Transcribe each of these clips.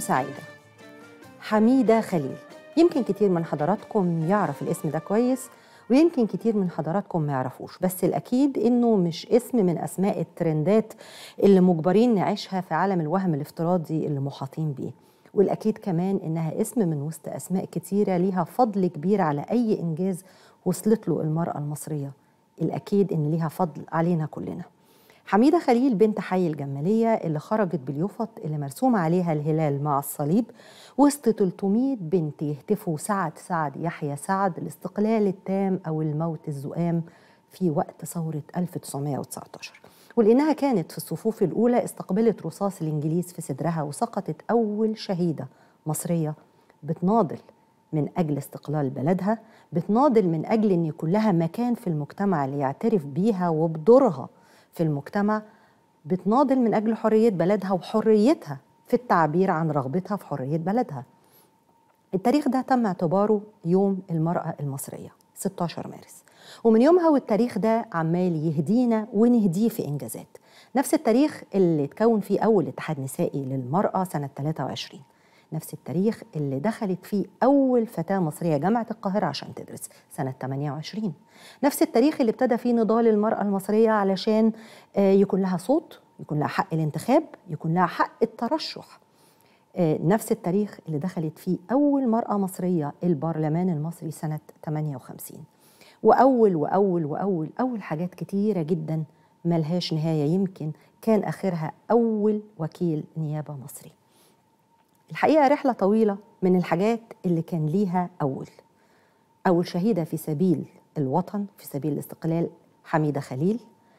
سعيدة حميدة خليل يمكن كتير من حضراتكم يعرف الاسم ده كويس ويمكن كتير من حضراتكم ما يعرفوش بس الأكيد إنه مش اسم من أسماء الترندات اللي مجبرين نعيشها في عالم الوهم الافتراضي اللي محاطين بيه والأكيد كمان إنها اسم من وسط أسماء كتيرة ليها فضل كبير على أي إنجاز وصلت له المرأة المصرية الأكيد إن ليها فضل علينا كلنا حميدة خليل بنت حي الجمالية اللي خرجت باليوفط اللي مرسوم عليها الهلال مع الصليب وسط 300 بنت يهتفوا سعد سعد يحيى سعد الاستقلال التام أو الموت الزؤام في وقت ثورة 1919 ولأنها كانت في الصفوف الأولى استقبلت رصاص الإنجليز في صدرها وسقطت أول شهيدة مصرية بتناضل من أجل استقلال بلدها بتناضل من أجل أن يكون لها مكان في المجتمع اللي يعترف بيها وبدورها في المجتمع بتناضل من أجل حرية بلدها وحريتها في التعبير عن رغبتها في حرية بلدها التاريخ ده تم اعتباره يوم المرأة المصرية 16 مارس ومن يومها والتاريخ ده عمال يهدينا ونهديه في إنجازات نفس التاريخ اللي اتكون فيه أول اتحاد نسائي للمرأة سنة 23 نفس التاريخ اللي دخلت فيه أول فتاة مصرية جامعة القاهرة عشان تدرس سنة 28 نفس التاريخ اللي ابتدى فيه نضال المرأة المصرية علشان يكون لها صوت يكون لها حق الانتخاب يكون لها حق الترشح نفس التاريخ اللي دخلت فيه أول مرأة مصرية البرلمان المصري سنة 58 وأول وأول وأول أول حاجات كتيرة جدا ملهاش نهاية يمكن كان آخرها أول وكيل نيابة مصري الحقيقة رحلة طويلة من الحاجات اللي كان ليها أول أول شهيدة في سبيل الوطن في سبيل الاستقلال حميدة خليل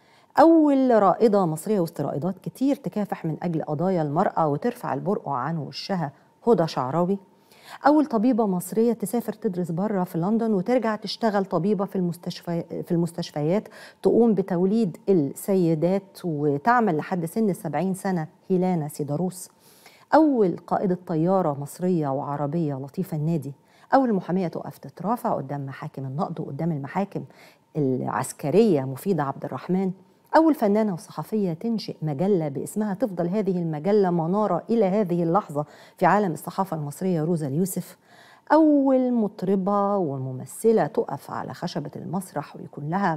أول رائدة مصرية وسط رائدات كتير تكافح من أجل قضايا المرأة وترفع البرقع عن وشها هدى شعراوي أول طبيبة مصرية تسافر تدرس بره في لندن وترجع تشتغل طبيبة في المستشفى في المستشفيات تقوم بتوليد السيدات وتعمل لحد سن السبعين سنة هيلانا سيداروس أول قائدة طيارة مصرية وعربية لطيفة النادي أول محامية تقف تترافع قدام محاكم النقد وقدام المحاكم العسكرية مفيدة عبد الرحمن أول فنانة وصحفية تنشئ مجلة باسمها تفضل هذه المجلة منارة إلى هذه اللحظة في عالم الصحافة المصرية روزا اليوسف أول مطربة وممثلة تقف على خشبة المسرح ويكون لها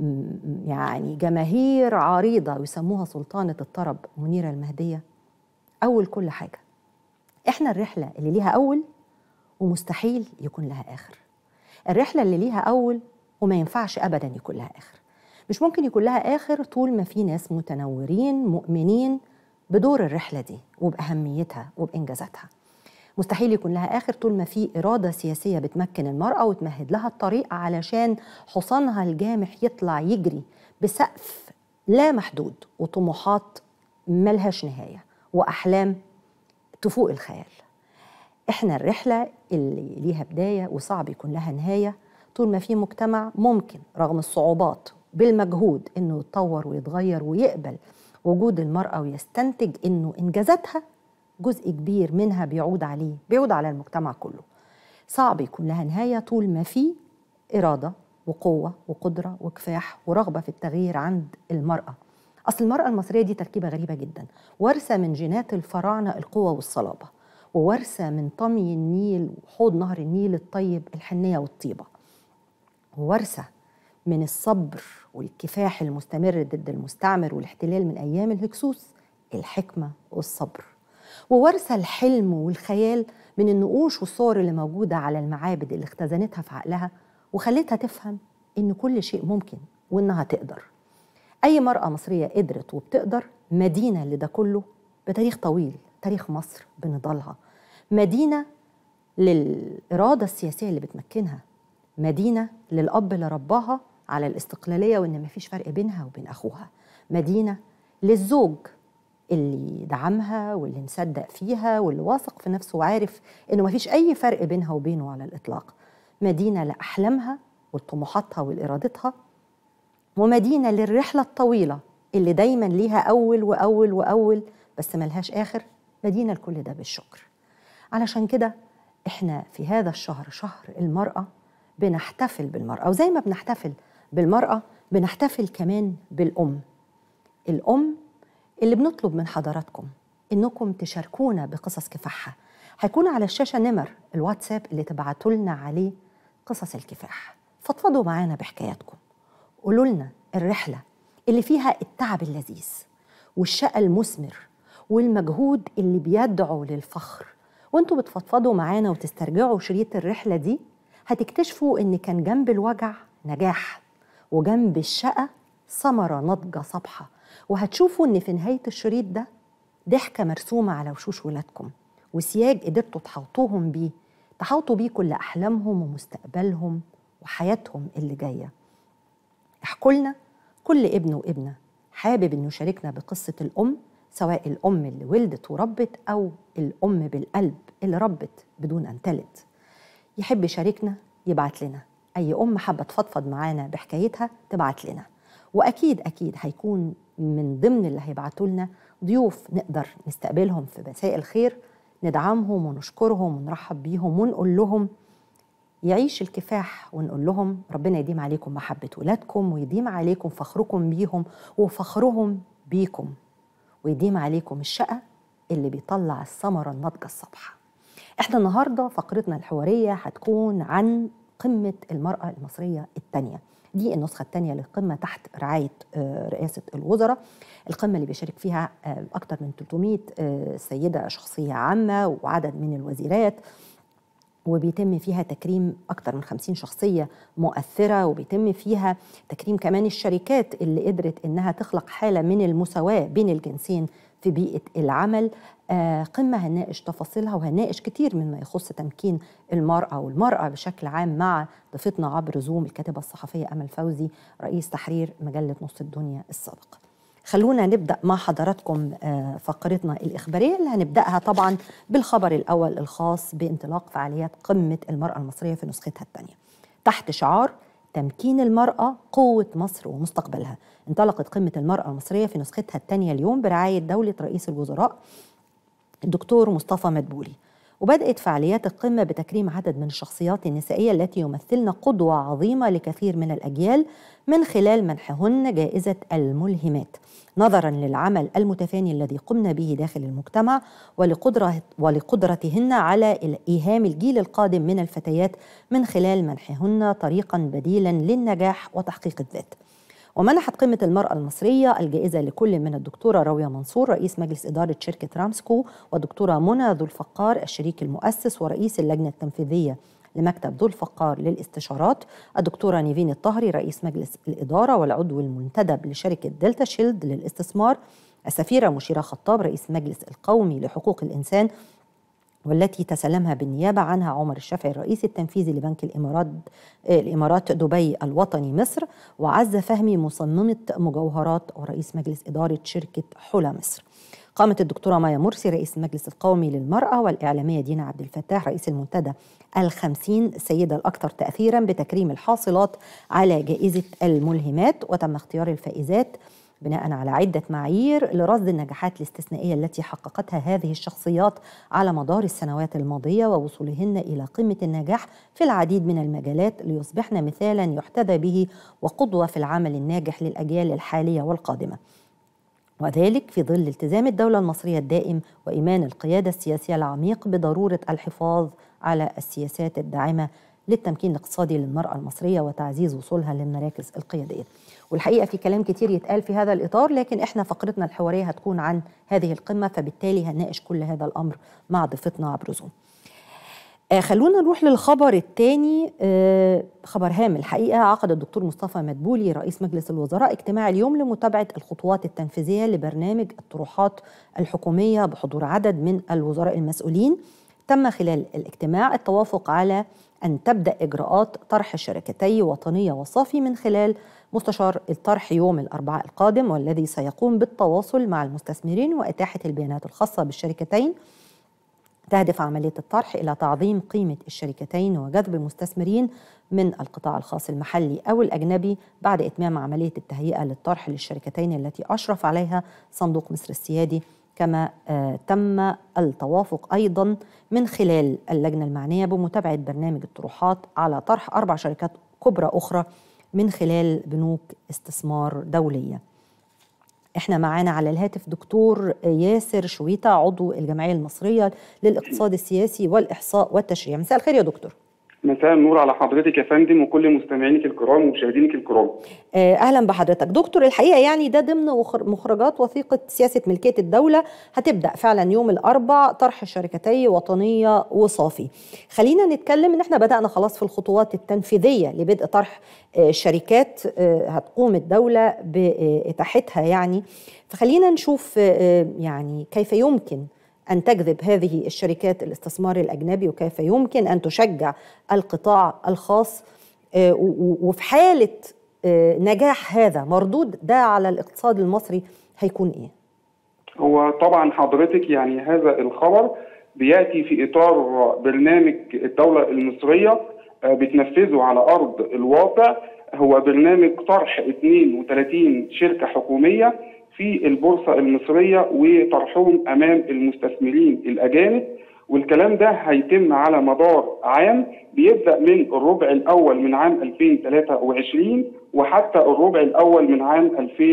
يعني جماهير عريضة ويسموها سلطانة الطرب منيرة المهدية أول كل حاجة إحنا الرحلة اللي ليها أول ومستحيل يكون لها آخر الرحلة اللي ليها أول وما ينفعش أبدا يكون لها آخر مش ممكن يكون لها آخر طول ما في ناس متنورين مؤمنين بدور الرحلة دي وبأهميتها وبإنجازاتها مستحيل يكون لها آخر طول ما في إرادة سياسية بتمكن المرأة وتمهد لها الطريق علشان حصانها الجامح يطلع يجري بسقف لا محدود وطموحات ملهاش نهاية وأحلام تفوق الخيال إحنا الرحلة اللي ليها بداية وصعب يكون لها نهاية طول ما في مجتمع ممكن رغم الصعوبات بالمجهود انه يتطور ويتغير ويقبل وجود المراه ويستنتج انه انجازاتها جزء كبير منها بيعود عليه بيعود على المجتمع كله صعب يكون لها نهايه طول ما في اراده وقوه وقدره وكفاح ورغبه في التغيير عند المراه اصل المراه المصريه دي تركيبه غريبه جدا وارثه من جينات الفراعنه القوه والصلابه ووارثه من طمي النيل وحوض نهر النيل الطيب الحنيه والطيبه ووارثه من الصبر والكفاح المستمر ضد المستعمر والاحتلال من ايام الهكسوس الحكمه والصبر وورثه الحلم والخيال من النقوش والصور اللي موجوده على المعابد اللي اختزنتها في عقلها وخلتها تفهم ان كل شيء ممكن وانها تقدر اي مراه مصريه قدرت وبتقدر مدينه لده كله بتاريخ طويل تاريخ مصر بنضالها مدينه للاراده السياسيه اللي بتمكنها مدينه للاب اللي رباها على الاستقلاليه وان مفيش فرق بينها وبين اخوها مدينه للزوج اللي دعمها واللي مصدق فيها واللي واثق في نفسه وعارف انه مفيش اي فرق بينها وبينه على الاطلاق مدينه لاحلامها وطموحاتها والارادتها ومدينه للرحله الطويله اللي دايما ليها اول واول واول بس ملهاش اخر مدينه لكل ده بالشكر علشان كده احنا في هذا الشهر شهر المراه بنحتفل بالمراه وزي ما بنحتفل بالمراه بنحتفل كمان بالام الام اللي بنطلب من حضراتكم إنكم تشاركونا بقصص كفاحها هيكون على الشاشة نمر الواتساب اللي تبعتوا لنا عليه قصص الكفاح فضفضوا معانا بحكاياتكم قولوا لنا الرحلة اللي فيها التعب اللذيذ والشقى المثمر والمجهود اللي بيدعو للفخر وانتوا بتفضفضوا معانا وتسترجعوا شريط الرحلة دي هتكتشفوا ان كان جنب الوجع نجاح وجنب الشقى ثمرة ناضجة صبحة وهتشوفوا ان في نهاية الشريط ده ضحكة مرسومة على وشوش ولادكم وسياج قدرتوا تحوطوهم بيه تحوطوا بيه كل أحلامهم ومستقبلهم وحياتهم اللي جاية احكوا لنا كل ابن وابنة حابب انه يشاركنا بقصة الأم سواء الأم اللي ولدت وربت أو الأم بالقلب اللي ربت بدون أن تلد يحب يشاركنا يبعت لنا أي أم حابة تفضفض معانا بحكايتها تبعت لنا وأكيد أكيد هيكون من ضمن اللي هيبعتوا لنا ضيوف نقدر نستقبلهم في مساء الخير ندعمهم ونشكرهم ونرحب بيهم ونقول لهم يعيش الكفاح ونقول لهم ربنا يديم عليكم محبة ولادكم ويديم عليكم فخركم بيهم وفخرهم بيكم ويديم عليكم الشقة اللي بيطلع الثمرة الناضجة الصبحة احنا النهاردة فقرتنا الحوارية هتكون عن قمة المرأة المصرية الثانية دي النسخة الثانية للقمة تحت رعاية رئاسة الوزراء القمة اللي بيشارك فيها أكثر من 300 سيدة شخصية عامة وعدد من الوزيرات وبيتم فيها تكريم أكثر من 50 شخصية مؤثرة وبيتم فيها تكريم كمان الشركات اللي قدرت إنها تخلق حالة من المساواة بين الجنسين في بيئة العمل آه قمة هنناقش تفاصيلها وهنناقش كتير مما يخص تمكين المرأة والمرأة بشكل عام مع ضيفتنا عبر زوم الكاتبة الصحفية أمل فوزي رئيس تحرير مجلة نص الدنيا السابق خلونا نبدأ مع حضراتكم آه فقرتنا الإخبارية اللي هنبدأها طبعا بالخبر الأول الخاص بانطلاق فعاليات قمة المرأة المصرية في نسختها الثانية تحت شعار تمكين المرأة قوة مصر ومستقبلها انطلقت قمة المرأة المصرية في نسختها الثانية اليوم برعاية دولة رئيس الوزراء الدكتور مصطفى مدبولي وبدأت فعاليات القمة بتكريم عدد من الشخصيات النسائية التي يمثلن قدوة عظيمة لكثير من الأجيال من خلال منحهن جائزة الملهمات نظرا للعمل المتفاني الذي قمنا به داخل المجتمع ولقدرة ولقدرتهن على إيهام الجيل القادم من الفتيات من خلال منحهن طريقا بديلا للنجاح وتحقيق الذات ومنحت قمة المرأة المصرية الجائزة لكل من الدكتورة راوية منصور رئيس مجلس إدارة شركة رامسكو والدكتورة منى ذو الفقار الشريك المؤسس ورئيس اللجنة التنفيذية لمكتب ذو الفقار للاستشارات الدكتورة نيفين الطهري رئيس مجلس الإدارة والعضو المنتدب لشركة دلتا شيلد للاستثمار السفيرة مشيرة خطاب رئيس مجلس القومي لحقوق الإنسان والتي تسلمها بالنيابة عنها عمر الشافعي الرئيس التنفيذي لبنك الإمارات الإمارات دبي الوطني مصر وعزة فهمي مصممة مجوهرات ورئيس مجلس إدارة شركة حلى مصر قامت الدكتورة مايا مرسي رئيس المجلس القومي للمرأة والإعلامية دينا عبد الفتاح رئيس المنتدى الخمسين السيدة الأكثر تأثيرا بتكريم الحاصلات على جائزة الملهمات وتم اختيار الفائزات بناء على عدة معايير لرصد النجاحات الاستثنائية التي حققتها هذه الشخصيات على مدار السنوات الماضية ووصولهن إلى قمة النجاح في العديد من المجالات ليصبحن مثالا يحتذى به وقدوة في العمل الناجح للأجيال الحالية والقادمة وذلك في ظل التزام الدولة المصرية الدائم وإيمان القيادة السياسية العميق بضرورة الحفاظ على السياسات الداعمة للتمكين الاقتصادي للمرأة المصرية وتعزيز وصولها للمراكز القيادية والحقيقة في كلام كتير يتقال في هذا الإطار لكن إحنا فقرتنا الحوارية هتكون عن هذه القمة فبالتالي هنناقش كل هذا الأمر مع ضيفتنا عبر زوم آه خلونا نروح للخبر الثاني آه خبر هام الحقيقة عقد الدكتور مصطفى مدبولي رئيس مجلس الوزراء اجتماع اليوم لمتابعة الخطوات التنفيذية لبرنامج الطروحات الحكومية بحضور عدد من الوزراء المسؤولين تم خلال الاجتماع التوافق على أن تبدأ إجراءات طرح شركتي وطنية وصافي من خلال مستشار الطرح يوم الأربعاء القادم والذي سيقوم بالتواصل مع المستثمرين وإتاحة البيانات الخاصة بالشركتين تهدف عملية الطرح إلى تعظيم قيمة الشركتين وجذب المستثمرين من القطاع الخاص المحلي أو الأجنبي بعد إتمام عملية التهيئة للطرح للشركتين التي أشرف عليها صندوق مصر السيادي كما آه تم التوافق أيضا من خلال اللجنة المعنية بمتابعة برنامج الطروحات على طرح أربع شركات كبرى أخرى من خلال بنوك استثمار دولية احنا معانا على الهاتف دكتور ياسر شويته عضو الجمعيه المصريه للاقتصاد السياسي والاحصاء والتشريع مساء الخير يا دكتور مساء النور على حضرتك يا فندم وكل مستمعينك الكرام ومشاهدينك الكرام. اهلا بحضرتك دكتور الحقيقه يعني ده ضمن مخرجات وثيقه سياسه ملكيه الدوله هتبدا فعلا يوم الاربع طرح شركتي وطنيه وصافي. خلينا نتكلم ان احنا بدانا خلاص في الخطوات التنفيذيه لبدء طرح شركات هتقوم الدوله باتاحتها يعني فخلينا نشوف يعني كيف يمكن أن تجذب هذه الشركات الاستثمار الأجنبي وكيف يمكن أن تشجع القطاع الخاص وفي حالة نجاح هذا مردود ده على الاقتصاد المصري هيكون إيه؟ هو طبعا حضرتك يعني هذا الخبر بياتي في اطار برنامج الدوله المصريه بتنفذه على ارض الواقع هو برنامج طرح 32 شركه حكوميه في البورصة المصرية وطرحهم أمام المستثمرين الأجانب والكلام ده هيتم على مدار عام بيبدأ من الربع الأول من عام 2023 وحتى الربع الأول من عام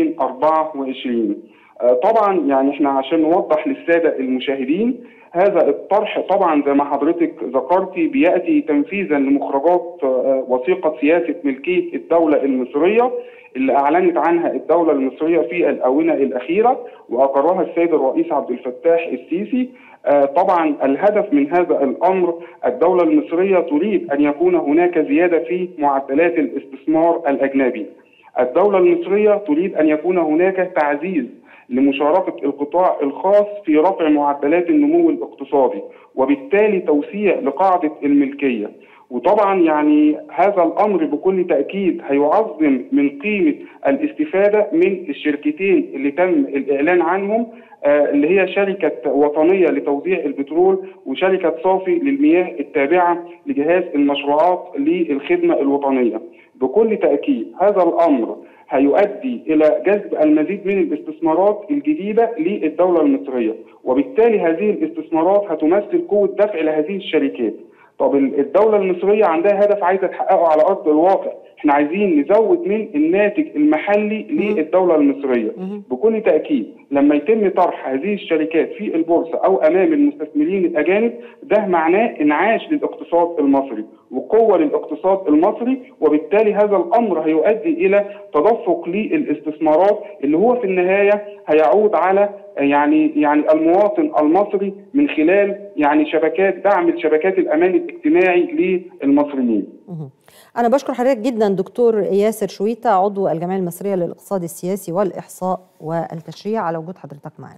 2024 طبعا يعني احنا عشان نوضح للسادة المشاهدين هذا الطرح طبعا زي ما حضرتك ذكرتي بياتي تنفيذا لمخرجات وثيقه سياسه ملكيه الدوله المصريه اللي اعلنت عنها الدوله المصريه في الاونه الاخيره واقرها السيد الرئيس عبد الفتاح السيسي طبعا الهدف من هذا الامر الدوله المصريه تريد ان يكون هناك زياده في معدلات الاستثمار الاجنبي. الدوله المصريه تريد ان يكون هناك تعزيز لمشاركه القطاع الخاص في رفع معدلات النمو الاقتصادي وبالتالي توسيع لقاعده الملكيه. وطبعا يعني هذا الامر بكل تاكيد هيعظم من قيمه الاستفاده من الشركتين اللي تم الاعلان عنهم اللي هي شركه وطنيه لتوزيع البترول وشركه صافي للمياه التابعه لجهاز المشروعات للخدمه الوطنيه. بكل تاكيد هذا الامر هيؤدي الى جذب المزيد من الاستثمارات الجديده للدوله المصريه وبالتالي هذه الاستثمارات هتمثل قوه دفع لهذه الشركات. طب الدولة المصرية عندها هدف عايزة تحققه على أرض الواقع احنا عايزين نزود من الناتج المحلي للدولة المصرية بكل تأكيد لما يتم طرح هذه الشركات في البورصة أو أمام المستثمرين الأجانب ده معناه انعاش للاقتصاد المصري وقوة للاقتصاد المصري وبالتالي هذا الأمر هيؤدي إلى تدفق للاستثمارات اللي هو في النهاية هيعود على يعني يعني المواطن المصري من خلال يعني شبكات دعم شبكات الامان الاجتماعي للمصريين. أنا بشكر حضرتك جدا دكتور ياسر شويته عضو الجمعية المصرية للاقتصاد السياسي والإحصاء والتشريع على وجود حضرتك معنا.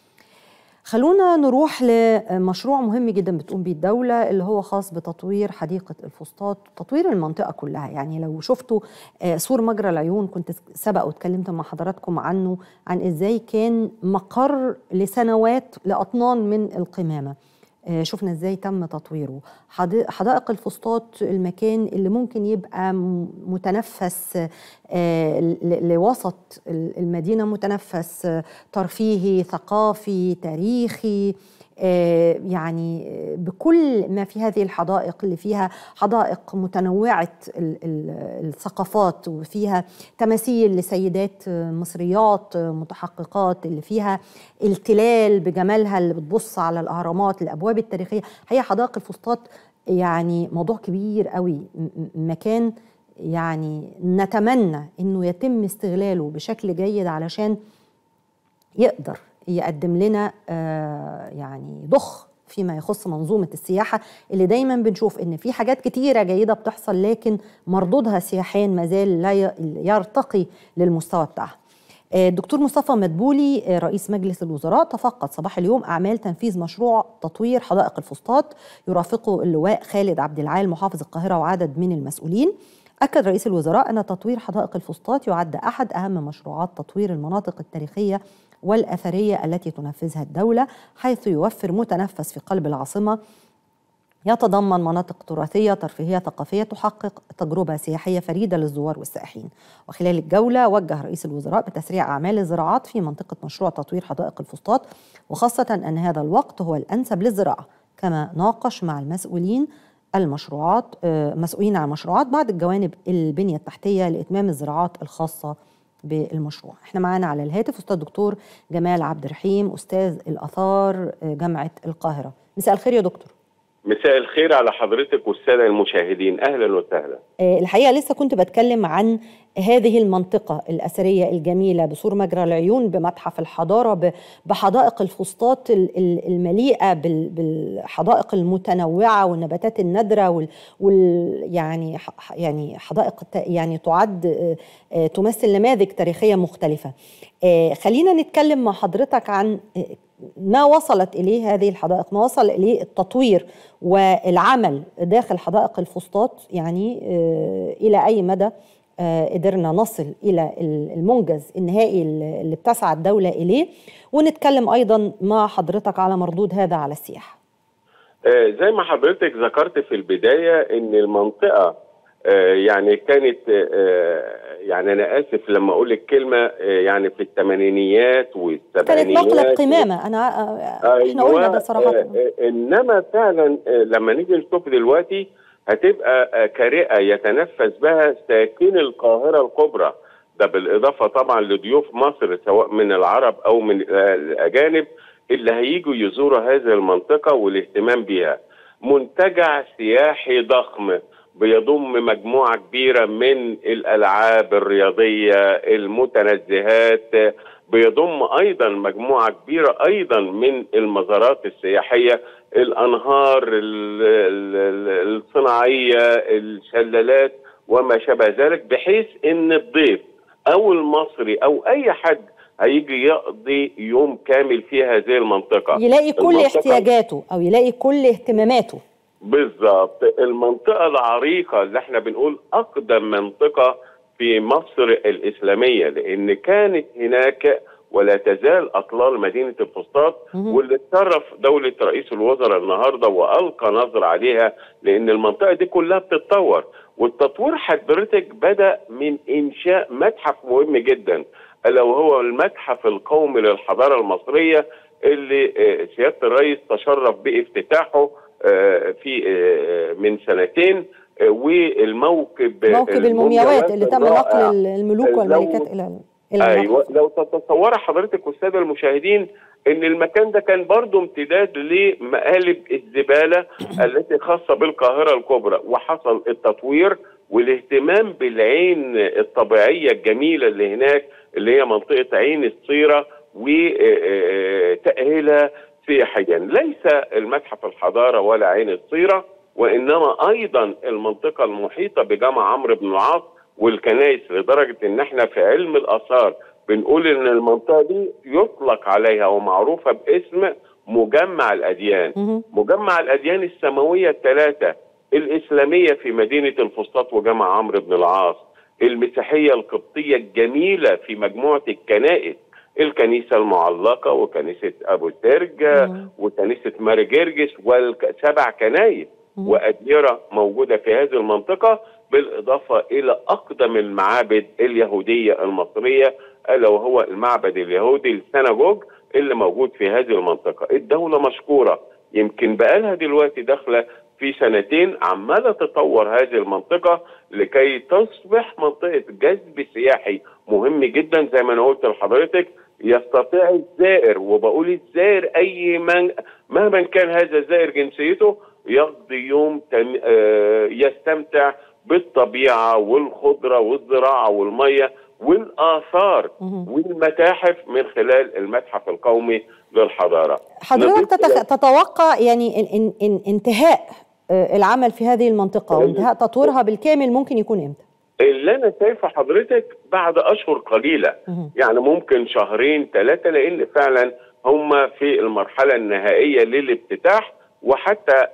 خلونا نروح لمشروع مهم جدا بتقوم بيه الدولة اللي هو خاص بتطوير حديقة الفسطاط تطوير المنطقة كلها يعني لو شفتوا سور مجرى العيون كنت سبق واتكلمت مع حضراتكم عنه عن ازاي كان مقر لسنوات لأطنان من القمامة شفنا ازاي تم تطويره حدائق الفسطاط المكان اللي ممكن يبقى متنفس لوسط المدينه متنفس ترفيهي ثقافي تاريخي يعني بكل ما في هذه الحدائق اللي فيها حدائق متنوعة الثقافات وفيها تماثيل لسيدات مصريات متحققات اللي فيها التلال بجمالها اللي بتبص على الأهرامات الأبواب التاريخية هي حدائق الفسطاط يعني موضوع كبير قوي مكان يعني نتمنى انه يتم استغلاله بشكل جيد علشان يقدر يقدم لنا آه يعني ضخ فيما يخص منظومة السياحة اللي دايما بنشوف ان في حاجات كتيرة جيدة بتحصل لكن مردودها سياحيا مازال لا يرتقي للمستوى بتاعها الدكتور مصطفى مدبولي رئيس مجلس الوزراء تفقد صباح اليوم اعمال تنفيذ مشروع تطوير حدائق الفسطاط يرافقه اللواء خالد عبد العال محافظ القاهره وعدد من المسؤولين أكد رئيس الوزراء أن تطوير حدائق الفسطاط يعد أحد أهم مشروعات تطوير المناطق التاريخية والأثرية التي تنفذها الدولة حيث يوفر متنفس في قلب العاصمة يتضمن مناطق تراثية ترفيهية ثقافية تحقق تجربة سياحية فريدة للزوار والسائحين وخلال الجولة وجه رئيس الوزراء بتسريع أعمال الزراعات في منطقة مشروع تطوير حدائق الفسطاط وخاصة أن هذا الوقت هو الأنسب للزراعة كما ناقش مع المسؤولين المشروعات مسؤولين عن المشروعات بعض الجوانب البنية التحتية لإتمام الزراعات الخاصة بالمشروع احنا معانا على الهاتف استاذ الدكتور جمال عبد الرحيم استاذ الاثار جامعه القاهره مساء الخير يا دكتور مساء الخير على حضرتك والساده المشاهدين اهلا وسهلا الحقيقه لسه كنت بتكلم عن هذه المنطقه الاثريه الجميله بسور مجرى العيون بمتحف الحضاره بحدائق الفسطاط المليئه بالحدائق المتنوعه والنباتات النادره وال, وال يعني يعني حدائق يعني تعد تمثل نماذج تاريخيه مختلفه خلينا نتكلم مع حضرتك عن ما وصلت اليه هذه الحدائق ما وصل اليه التطوير والعمل داخل حدائق الفسطاط يعني الى اي مدى قدرنا نصل الى المنجز النهائي اللي بتسعى الدوله اليه ونتكلم ايضا مع حضرتك على مردود هذا على السياحه زي ما حضرتك ذكرت في البدايه ان المنطقه يعني كانت يعني انا اسف لما اقول الكلمه يعني في الثمانينيات والسبعينيات كانت مقلب قمامه انا احنا قلنا ده صراحه انما فعلا لما نيجي نشوف دلوقتي هتبقى كارئه يتنفس بها ساكن القاهره الكبرى ده بالاضافه طبعا لضيوف مصر سواء من العرب او من الاجانب اللي هيجوا يزوروا هذه المنطقه والاهتمام بها منتجع سياحي ضخم بيضم مجموعه كبيره من الالعاب الرياضيه المتنزهات بيضم ايضا مجموعه كبيره ايضا من المزارات السياحيه الانهار الصناعيه الشلالات وما شابه ذلك بحيث ان الضيف او المصري او اي حد هيجي يقضي يوم كامل في هذه المنطقه يلاقي كل المنطقة احتياجاته او يلاقي كل اهتماماته بالظبط المنطقه العريقه اللي احنا بنقول اقدم منطقه في مصر الاسلاميه لان كانت هناك ولا تزال اطلال مدينه الفسطاط واللي اتصرف دوله رئيس الوزراء النهارده والقى نظر عليها لان المنطقه دي كلها بتتطور والتطوير حضرتك بدا من انشاء متحف مهم جدا الا وهو المتحف القومي للحضاره المصريه اللي سياده الرئيس تشرف بافتتاحه في من سنتين والموكب موكب المومياوات اللي تم نقل الملوك والملكات الى ايوه لو تتصور حضرتك والساده المشاهدين ان المكان ده كان برضه امتداد لمقالب الزباله التي خاصه بالقاهره الكبرى وحصل التطوير والاهتمام بالعين الطبيعيه الجميله اللي هناك اللي هي منطقه عين الصيره وتاهيلها سياحيا ليس المتحف الحضاره ولا عين الصيره وانما ايضا المنطقه المحيطه بجامع عمرو بن العاص والكنائس لدرجه ان احنا في علم الاثار بنقول ان المنطقه دي يطلق عليها ومعروفه باسم مجمع الاديان مجمع الاديان السماويه الثلاثه الاسلاميه في مدينه الفسطاط وجامع عمرو بن العاص المسيحيه القبطيه الجميله في مجموعه الكنائس الكنيسة المعلقة وكنيسة أبو سرج وكنيسة ماري جرجس والسبع كنايس وأديرة موجودة في هذه المنطقة بالإضافة إلى أقدم المعابد اليهودية المصرية ألا وهو المعبد اليهودي السنجوج اللي موجود في هذه المنطقة الدولة مشكورة يمكن بقالها دلوقتي داخلة في سنتين عمالة تطور هذه المنطقة لكي تصبح منطقة جذب سياحي مهم جدا زي ما أنا قلت لحضرتك يستطيع الزائر وبقول الزائر أي من مهما كان هذا الزائر جنسيته يقضي يوم تم آه يستمتع بالطبيعة والخضرة والزراعة والمية والآثار والمتاحف من خلال المتحف القومي للحضارة حضرتك تتخ... تتوقع يعني إن... إن... انتهاء العمل في هذه المنطقة وانتهاء تطويرها بالكامل ممكن يكون امتى؟ اللي انا شايفه حضرتك بعد اشهر قليله يعني ممكن شهرين ثلاثه لان فعلا هم في المرحله النهائيه للافتتاح وحتى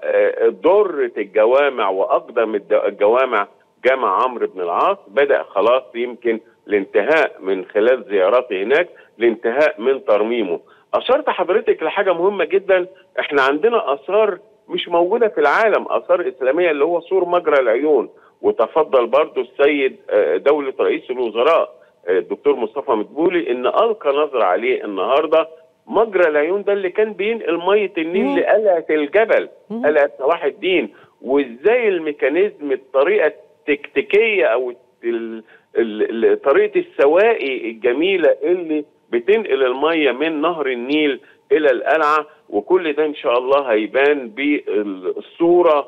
ضرة الجوامع واقدم الجوامع جامع عمرو بن العاص بدا خلاص يمكن الانتهاء من خلال زياراتي هناك الانتهاء من ترميمه اشرت حضرتك لحاجه مهمه جدا احنا عندنا اثار مش موجوده في العالم اثار اسلاميه اللي هو سور مجرى العيون وتفضل برضو السيد دولة رئيس الوزراء الدكتور مصطفى مدبولي ان القى نظرة عليه النهارده مجرى العيون ده اللي كان بينقل ميه النيل لقلعه الجبل قلعه صلاح الدين وازاي الميكانيزم الطريقه التكتيكيه او ال- ال- طريقه السواقي الجميله اللي بتنقل الميه من نهر النيل الى القلعه وكل ده ان شاء الله هيبان بالصوره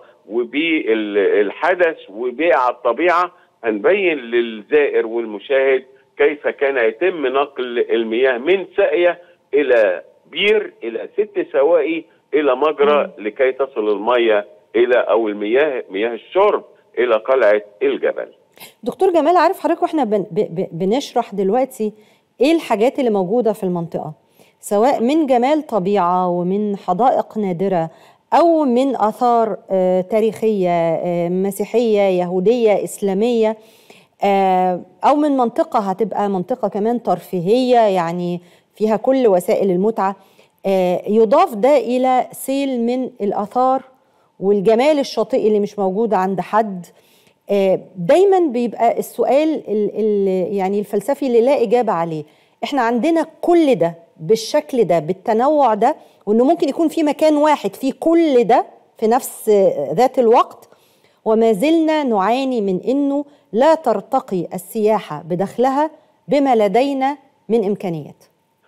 وبالحدث وبعلى الطبيعه هنبين للزائر والمشاهد كيف كان يتم نقل المياه من ساقيه الى بير الى ست سواقي الى مجرى لكي تصل الميه الى او المياه مياه الشرب الى قلعه الجبل. دكتور جمال عارف حضرتك واحنا بن ب ب بنشرح دلوقتي ايه الحاجات اللي موجوده في المنطقه سواء من جمال طبيعه ومن حدائق نادره او من اثار آه تاريخيه آه مسيحيه يهوديه اسلاميه آه او من منطقه هتبقى منطقه كمان ترفيهيه يعني فيها كل وسائل المتعه آه يضاف ده الى سيل من الاثار والجمال الشاطئي اللي مش موجود عند حد آه، دايما بيبقى السؤال ال ال يعني الفلسفي اللي لا اجابه عليه احنا عندنا كل ده بالشكل ده بالتنوع ده وانه ممكن يكون في مكان واحد فيه كل ده في نفس آه، ذات الوقت وما زلنا نعاني من انه لا ترتقي السياحه بدخلها بما لدينا من امكانيات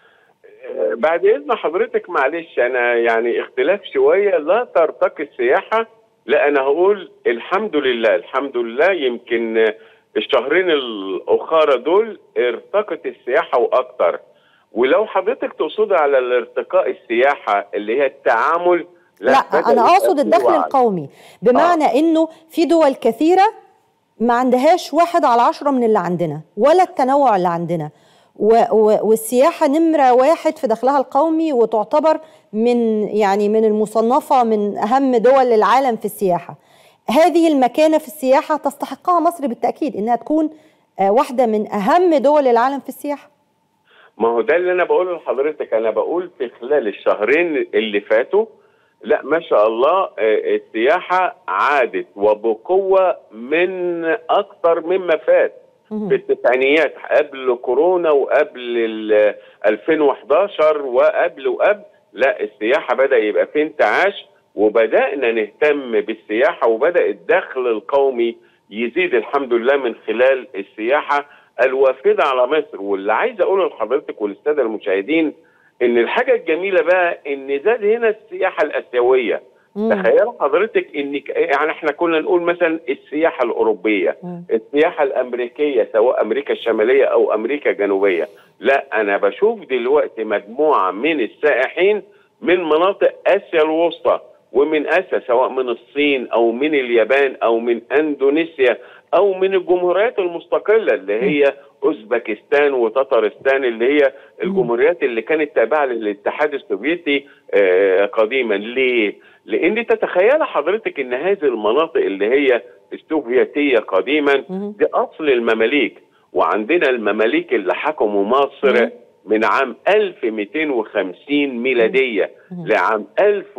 آه، بعد اذن حضرتك معلش انا يعني اختلاف شويه لا ترتقي السياحه لا انا هقول الحمد لله الحمد لله يمكن آه، الشهرين الاخرى دول ارتقت السياحه واكتر ولو حضرتك تقصد على الارتقاء السياحه اللي هي التعامل لا, بدأ انا يبقى اقصد في الدخل وعي. القومي بمعنى آه. انه في دول كثيره ما عندهاش واحد على عشرة من اللي عندنا ولا التنوع اللي عندنا و و والسياحة نمرة واحد في دخلها القومي وتعتبر من يعني من المصنفة من أهم دول العالم في السياحة هذه المكانة في السياحة تستحقها مصر بالتأكيد إنها تكون آه، واحدة من أهم دول العالم في السياحة ما هو ده اللي انا بقوله لحضرتك انا بقول في خلال الشهرين اللي فاتوا لا ما شاء الله آه، السياحة عادت وبقوة من أكثر مما فات في التسعينيات قبل كورونا وقبل ال 2011 وقبل وقبل لا السياحة بدأ يبقى في انتعاش وبدأنا نهتم بالسياحة وبدأ الدخل القومي يزيد الحمد لله من خلال السياحة الوافدة على مصر واللي عايز أقوله لحضرتك وللسادة المشاهدين إن الحاجة الجميلة بقى إن زاد هنا السياحة الآسيوية تخيل حضرتك ان ك- يعني احنا كنا نقول مثلا السياحه الاوروبيه مم. السياحه الامريكيه سواء امريكا الشماليه او امريكا الجنوبيه لا انا بشوف دلوقتي مجموعه من السائحين من مناطق اسيا الوسطى ومن اسيا سواء من الصين او من اليابان او من اندونيسيا او من الجمهوريات المستقله اللي هي اوزبكستان وتترستان اللي هي الجمهوريات اللي كانت تابعه للاتحاد السوفيتي آه، قديما ليه؟ لان تتخيل حضرتك ان هذه المناطق اللي هي السوفيتيه قديما مهم. دي اصل المماليك وعندنا المماليك اللي حكموا مصر مم. من عام 1250 ميلاديه لعام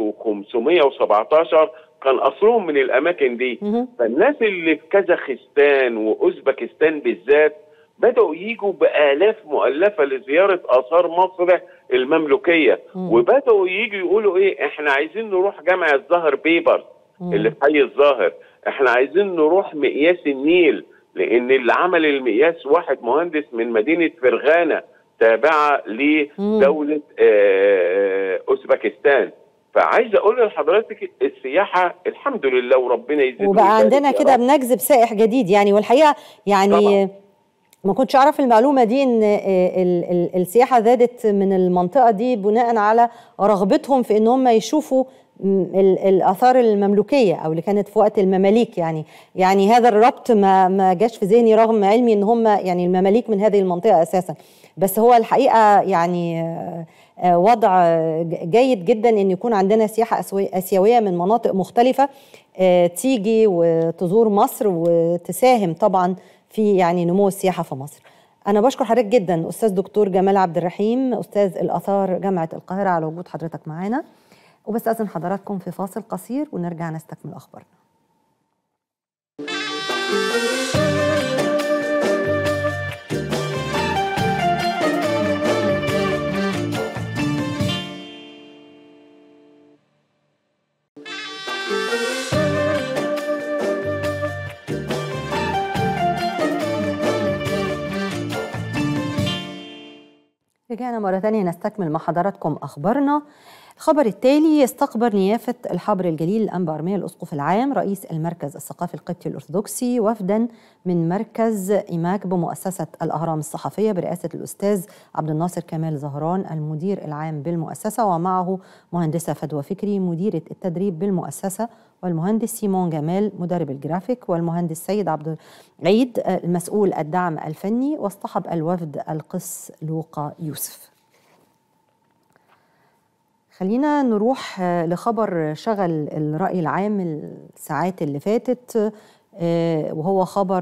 1517 كان اصلهم من الاماكن دي مهم. فالناس اللي في كازاخستان واوزبكستان بالذات بدأوا يجوا بآلاف مؤلفة لزيارة آثار مصر المملوكية مم. وبدأوا يجوا يقولوا إيه إحنا عايزين نروح جامع الزهر بيبر مم. اللي في حي الظاهر إحنا عايزين نروح مقياس النيل لأن اللي عمل المقياس واحد مهندس من مدينة فرغانة تابعة لدولة آه، أوزبكستان فعايز أقول لحضرتك السياحة الحمد لله وربنا يزيد وبقى ويبارك عندنا يا كده رب. بنجذب سائح جديد يعني والحقيقه يعني طبعاً. ما كنتش اعرف المعلومه دي ان آه، ال- ال- السياحه زادت من المنطقه دي بناء على رغبتهم في ان هم يشوفوا م- ال- الاثار المملوكيه او اللي كانت في وقت المماليك يعني يعني هذا الربط ما ما جاش في ذهني رغم علمي ان هم يعني المماليك من هذه المنطقه اساسا بس هو الحقيقه يعني آه، آه، وضع ج- جيد جدا ان يكون عندنا سياحه أسوي- اسيويه من مناطق مختلفه آه، تيجي وتزور مصر وتساهم طبعا في يعني نمو السياحه في مصر. انا بشكر حضرتك جدا استاذ دكتور جمال عبد الرحيم استاذ الاثار جامعه القاهره على وجود حضرتك معانا وبستاذن حضراتكم في فاصل قصير ونرجع نستكمل اخبارنا. رجعنا مرة تانية نستكمل مع حضراتكم أخبارنا الخبر التالي يستقبل نيافة الحبر الجليل الأنبا أرمية الأسقف العام رئيس المركز الثقافي القبطي الأرثوذكسي وفدا من مركز إيماك بمؤسسة الأهرام الصحفية برئاسة الأستاذ عبد الناصر كمال زهران المدير العام بالمؤسسة ومعه مهندسة فدوى فكري مديرة التدريب بالمؤسسة والمهندس سيمون جمال مدرب الجرافيك والمهندس سيد عبد العيد المسؤول الدعم الفني واصطحب الوفد القس لوقا يوسف خلينا نروح لخبر شغل الرأي العام الساعات اللي فاتت وهو خبر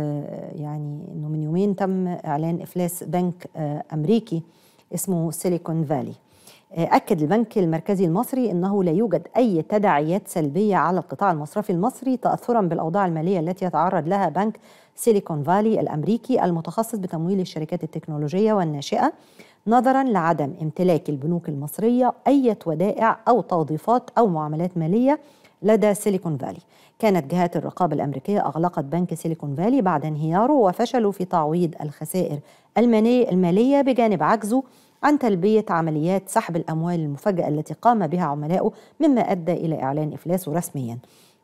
يعني انه من يومين تم اعلان افلاس بنك امريكي اسمه سيليكون فالي أكد البنك المركزي المصري أنه لا يوجد أي تداعيات سلبية على القطاع المصرفي المصري تأثرا بالأوضاع المالية التي يتعرض لها بنك سيليكون فالي الأمريكي المتخصص بتمويل الشركات التكنولوجية والناشئة نظرا لعدم امتلاك البنوك المصرية أي ودائع أو توظيفات أو معاملات مالية لدى سيليكون فالي كانت جهات الرقابة الأمريكية أغلقت بنك سيليكون فالي بعد انهياره وفشلوا في تعويض الخسائر المالية بجانب عجزه عن تلبية عمليات سحب الأموال المفاجئة التي قام بها عملاؤه مما أدى إلى إعلان إفلاسه رسمياً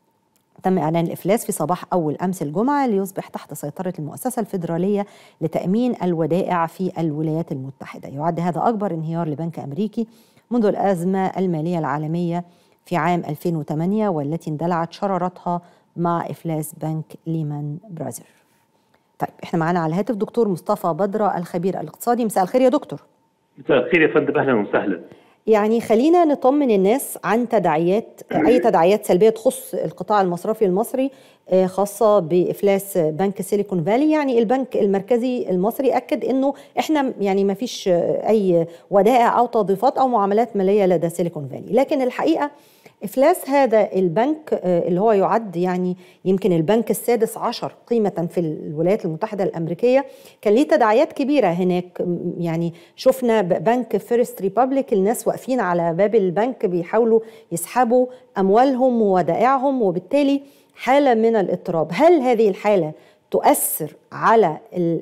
تم إعلان الإفلاس في صباح أول أمس الجمعة ليصبح تحت سيطرة المؤسسة الفيدرالية لتأمين الودائع في الولايات المتحدة يعد هذا أكبر انهيار لبنك أمريكي منذ الأزمة المالية العالمية في عام 2008 والتي اندلعت شرارتها مع إفلاس بنك ليمان براذر طيب احنا معانا على الهاتف دكتور مصطفى بدرة الخبير الاقتصادي مساء الخير يا دكتور مساء الخير يا فندم اهلا وسهلا يعني خلينا نطمن الناس عن تداعيات اي تداعيات سلبيه تخص القطاع المصرفي المصري خاصه بافلاس بنك سيليكون فالي يعني البنك المركزي المصري اكد انه احنا يعني ما فيش اي ودائع او توظيفات او معاملات ماليه لدى سيليكون فالي لكن الحقيقه افلاس هذا البنك اللي هو يعد يعني يمكن البنك السادس عشر قيمه في الولايات المتحده الامريكيه كان ليه تداعيات كبيره هناك يعني شفنا بنك فيرست ريبابليك الناس واقفين على باب البنك بيحاولوا يسحبوا اموالهم وودائعهم وبالتالي حاله من الاضطراب هل هذه الحاله تؤثر على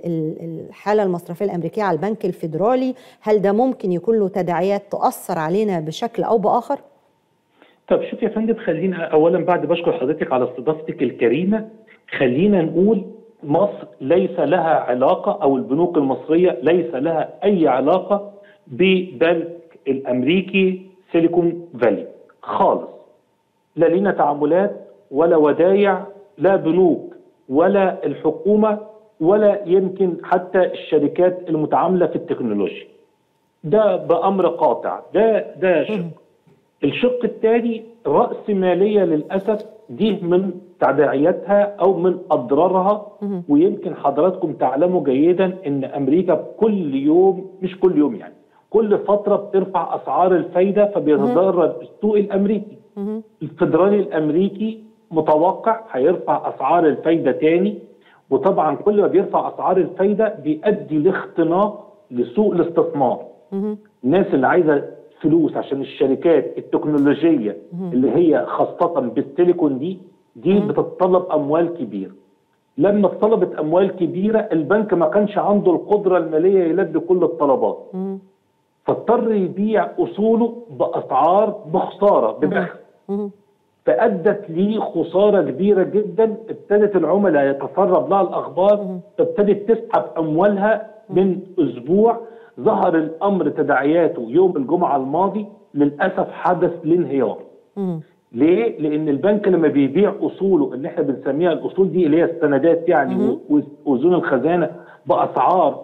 الحاله المصرفيه الامريكيه على البنك الفيدرالي هل ده ممكن يكون له تداعيات تاثر علينا بشكل او باخر طب شوف يا فندم خلينا اولا بعد بشكر حضرتك على استضافتك الكريمه خلينا نقول مصر ليس لها علاقه او البنوك المصريه ليس لها اي علاقه ببنك الامريكي سيليكون فالي خالص لا لينا تعاملات ولا ودايع لا بنوك ولا الحكومه ولا يمكن حتى الشركات المتعامله في التكنولوجيا ده بامر قاطع ده ده شق الشق الثاني رأس مالية للأسف دي من تداعياتها أو من أضرارها ويمكن حضراتكم تعلموا جيدا أن أمريكا كل يوم مش كل يوم يعني كل فترة بترفع أسعار الفايدة فبيتضرر السوق الأمريكي الفدرالي الأمريكي متوقع هيرفع أسعار الفايدة تاني وطبعا كل ما بيرفع أسعار الفايدة بيؤدي لاختناق لسوق الاستثمار الناس اللي عايزة فلوس عشان الشركات التكنولوجيه اللي هي خاصه بالسيليكون دي دي بتتطلب اموال كبيره لما طلبت اموال كبيره البنك ما كانش عنده القدره الماليه يلبي كل الطلبات فاضطر يبيع اصوله باسعار بخساره ببخس فادت ليه خساره كبيره جدا ابتدت العملاء يتسرب لها الاخبار فابتدت تسحب اموالها من اسبوع ظهر الامر تداعياته يوم الجمعه الماضي للاسف حدث الانهيار. ليه؟ لان البنك لما بيبيع اصوله اللي احنا بنسميها الاصول دي اللي هي السندات يعني واذون الخزانه باسعار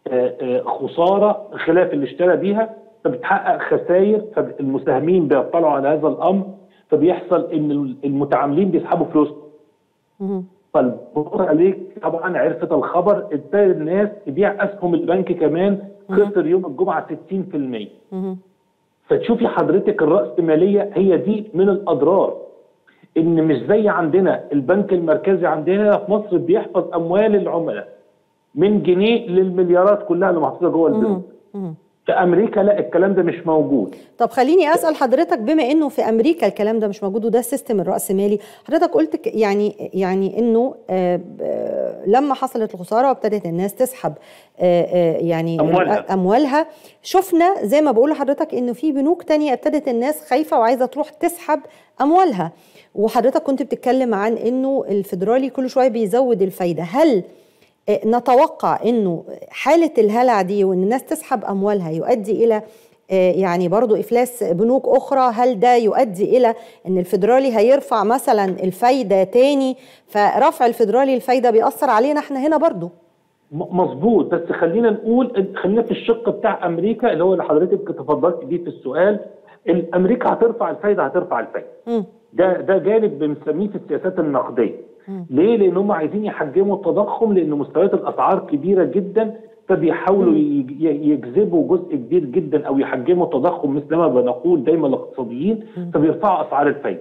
خساره خلاف اللي اشترى بيها فبتحقق خسائر فالمساهمين بيطلعوا على هذا الامر فبيحصل ان المتعاملين بيسحبوا فلوسهم. فالبورصه عليك طبعا عرفت الخبر ابتدى الناس تبيع اسهم البنك كمان خسر يوم الجمعه 60% فتشوفي حضرتك الرأسمالية هي دي من الأضرار إن مش زي عندنا البنك المركزي عندنا في مصر بيحفظ أموال العملاء من جنيه للمليارات كلها اللي محطوطة جوه البنك في امريكا لا الكلام ده مش موجود طب خليني اسال حضرتك بما انه في امريكا الكلام ده مش موجود وده السيستم الراسمالي حضرتك قلت ك- يعني يعني انه آه، آه، لما حصلت الخساره وابتدت الناس تسحب آه، آه، يعني أموالها. اموالها شفنا زي ما بقول لحضرتك انه في بنوك تانية ابتدت الناس خايفه وعايزه تروح تسحب اموالها وحضرتك كنت بتتكلم عن انه الفيدرالي كل شويه بيزود الفايده هل آه، نتوقع انه حاله الهلع دي وان الناس تسحب اموالها يؤدي الى آه، يعني برضو افلاس بنوك اخرى هل ده يؤدي الى ان الفيدرالي هيرفع مثلا الفايده تاني فرفع الفيدرالي الفايده بيأثر علينا احنا هنا برضو م- مظبوط بس خلينا نقول إن- خلينا في الشق بتاع امريكا اللي هو اللي حضرتك تفضلت بيه في السؤال ال- امريكا هترفع الفايده هترفع الفايده مم. ده ده جانب بنسميه في السياسات النقديه ليه؟ لان هم عايزين يحجموا التضخم لان مستويات الاسعار كبيره جدا فبيحاولوا يج- ي- يجذبوا جزء كبير جدا او يحجموا التضخم مثل ما بنقول دايما الاقتصاديين فبيرفعوا اسعار الفايده.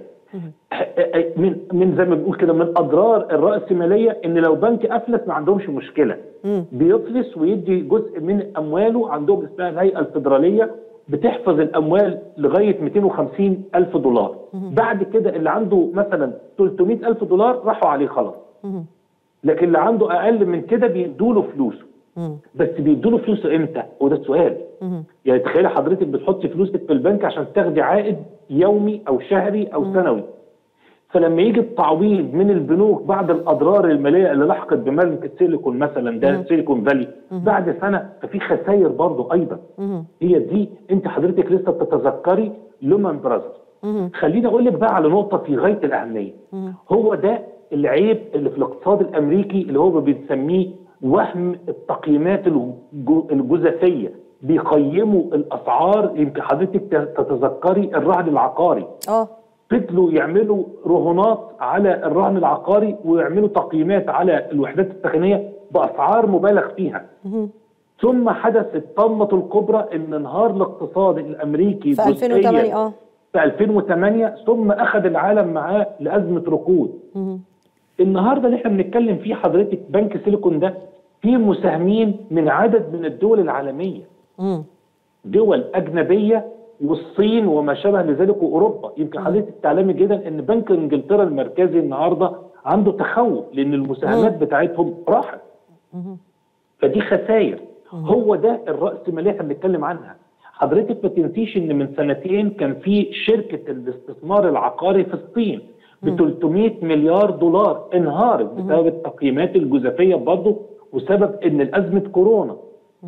من من زي ما بنقول كده من اضرار الراسماليه ان لو بنك افلس ما عندهمش مشكله بيفلس ويدي جزء من امواله عندهم اسمها الهيئه الفدراليه بتحفظ الاموال لغايه 250 الف دولار بعد كده اللي عنده مثلا 300 الف دولار راحوا عليه خلاص لكن اللي عنده اقل من كده بيدوا له فلوسه بس بيدوا له فلوسه امتى وده السؤال يعني تخيلي حضرتك بتحطي فلوسك في البنك عشان تاخدي عائد يومي او شهري او سنوي فلما يجي التعويض من البنوك بعد الاضرار الماليه اللي لحقت بملك السيليكون مثلا ده سيليكون فالي بعد سنه ففي خسائر برضه ايضا هي دي انت حضرتك لسه بتتذكري لومان براذرز خليني اقول لك بقى على نقطه في غايه الاهميه هو ده العيب اللي في الاقتصاد الامريكي اللي هو بنسميه وهم التقييمات الجو- الجزافيه بيقيموا الاسعار يمكن حضرتك تتذكري الرهن العقاري اه فضلوا يعملوا رهونات على الرهن العقاري ويعملوا تقييمات على الوحدات السكنيه باسعار مبالغ فيها ثم حدث الطامه الكبرى ان انهار الاقتصاد الامريكي في 2008 جزئياً اه في 2008 ثم اخذ العالم معاه لازمه ركود النهارده اللي احنا بنتكلم فيه حضرتك بنك سيليكون ده فيه مساهمين من عدد من الدول العالميه مم. دول اجنبيه والصين وما شابه لذلك واوروبا يمكن حضرتك تعلمي جدا ان بنك انجلترا المركزي النهارده عنده تخوف لان المساهمات بتاعتهم راحت فدي خسائر هو ده الرأسمالية اللي احنا بنتكلم عنها حضرتك ما تنسيش ان من سنتين كان في شركة الاستثمار العقاري في الصين ب 300 مليار دولار انهارت بسبب التقييمات الجزافية برضه وسبب ان الأزمة كورونا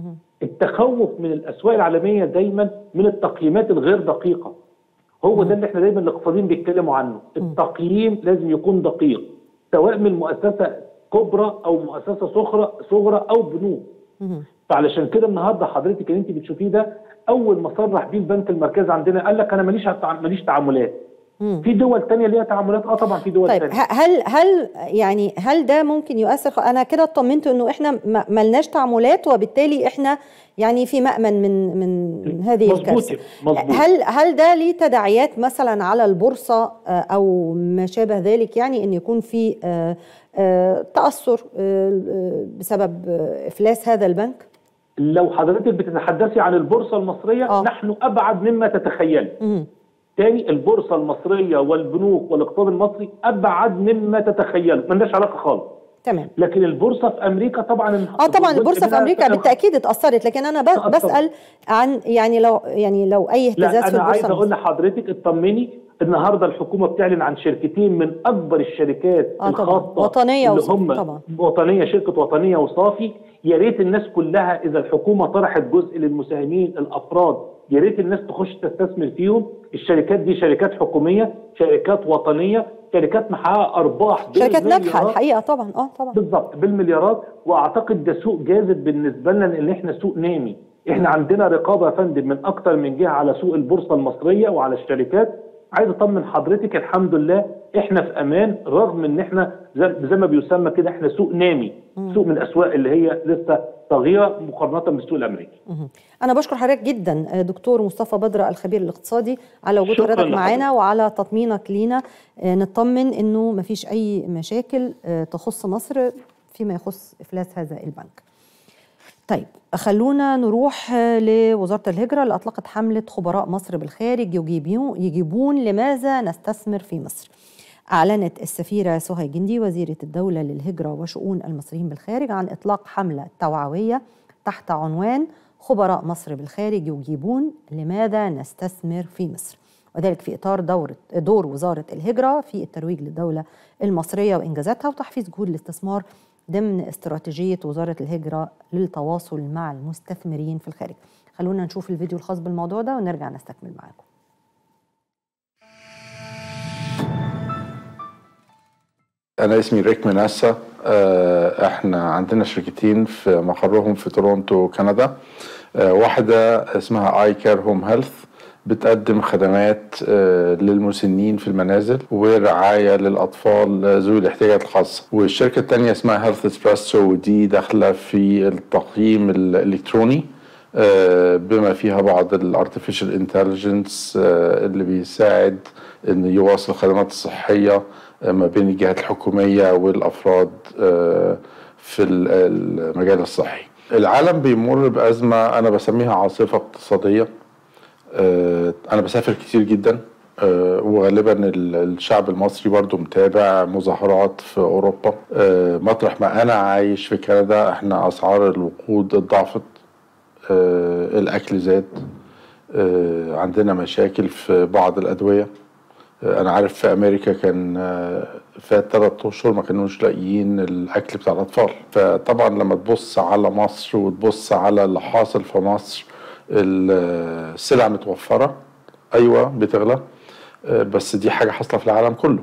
التخوف من الأسواق العالمية دايما من التقييمات الغير دقيقة هو ده اللي احنا دايما الاقتصاديين بيتكلموا عنه التقييم لازم يكون دقيق سواء من مؤسسة كبرى او مؤسسة صغرى صغرى او بنوك فعلشان كده النهارده حضرتك اللي انت بتشوفيه ده اول ما صرح بيه البنك المركزي عندنا قال لك انا ماليش هتع- ماليش تعاملات في دول تانية ليها تعاملات اه طبعا في دول طيب تانية ه- هل هل يعني هل ده ممكن يؤثر خ- انا كده اطمنت انه احنا ما- ملناش تعاملات وبالتالي احنا يعني في مأمن من من هذه مظبوط الكارثه مظبوط هل هل ده ليه تداعيات مثلا على البورصه آه، او ما شابه ذلك يعني ان يكون في آه، آه، تاثر آه، آه، بسبب آه، افلاس هذا البنك؟ لو حضرتك بتتحدثي عن البورصه المصريه آه. نحن ابعد مما تتخيلي مم. تاني البورصه المصريه والبنوك والاقتصاد المصري ابعد مما تتخيلوا مالناش علاقه خالص تمام لكن البورصه في امريكا طبعا اه طبعا جزء البورصه في منها امريكا بالتاكيد اتاثرت لكن انا بس طبعاً. بسال عن يعني لو يعني لو اي اهتزاز لا في انا عايز البورصه اقول لحضرتك اطمني النهارده الحكومه بتعلن عن شركتين من اكبر الشركات آه طبعاً. الخاصه وطنية اللي وصافي هم طبعاً. وطنيه شركه وطنيه وصافي يا ريت الناس كلها اذا الحكومه طرحت جزء للمساهمين الافراد يا ريت الناس تخش تستثمر فيهم الشركات دي شركات حكوميه شركات وطنيه شركات محققه ارباح شركات ناجحه بالمليارات. الحقيقه طبعا اه طبعا بالظبط بالمليارات واعتقد ده سوق جاذب بالنسبه لنا لان احنا سوق نامي احنا عندنا رقابه يا فندم من اكتر من جهه على سوق البورصه المصريه وعلى الشركات عايز اطمن حضرتك الحمد لله احنا في امان رغم ان احنا زي زي ما بيسمى كده احنا سوق نامي سوق من الاسواق اللي هي لسه صغيره مقارنه بالسوق الامريكي مهم. أنا بشكر حضرتك جدا آه، دكتور مصطفى بدر الخبير الاقتصادي على وجود شكراً حضرتك لحضرتك. معانا وعلى تطمينك لينا آه، نطمن إنه مفيش أي مشاكل آه، تخص مصر فيما يخص إفلاس هذا البنك. طيب خلونا نروح لوزارة الهجرة اللي أطلقت حملة خبراء مصر بالخارج يجيبون, يجيبون لماذا نستثمر في مصر أعلنت السفيرة سهى جندي وزيرة الدولة للهجرة وشؤون المصريين بالخارج عن إطلاق حملة توعوية تحت عنوان خبراء مصر بالخارج يجيبون لماذا نستثمر في مصر وذلك في إطار دورة دور وزارة الهجرة في الترويج للدولة المصرية وإنجازاتها وتحفيز جهود الاستثمار ضمن استراتيجية وزارة الهجرة للتواصل مع المستثمرين في الخارج خلونا نشوف الفيديو الخاص بالموضوع ده ونرجع نستكمل معاكم أنا اسمي ريك مناسا احنا عندنا شركتين في مقرهم في تورونتو كندا واحدة اسمها اي كير هوم هيلث بتقدم خدمات للمسنين في المنازل ورعاية للأطفال ذوي الاحتياجات الخاصة والشركة الثانية اسمها هيلث اسبريسو ودي داخلة في التقييم الإلكتروني بما فيها بعض الارتفيشال انتليجنس اللي بيساعد ان يواصل الخدمات الصحيه ما بين الجهات الحكوميه والافراد في المجال الصحي. العالم بيمر بازمه انا بسميها عاصفه اقتصاديه. انا بسافر كتير جدا وغالبا الشعب المصري برضو متابع مظاهرات في اوروبا مطرح ما انا عايش في كندا احنا اسعار الوقود اتضاعفت الاكل زاد عندنا مشاكل في بعض الادويه انا عارف في امريكا كان فات ثلاث اشهر ما كانوش لاقيين الاكل بتاع الاطفال فطبعا لما تبص على مصر وتبص على اللي حاصل في مصر السلع متوفره ايوه بتغلى بس دي حاجه حاصله في العالم كله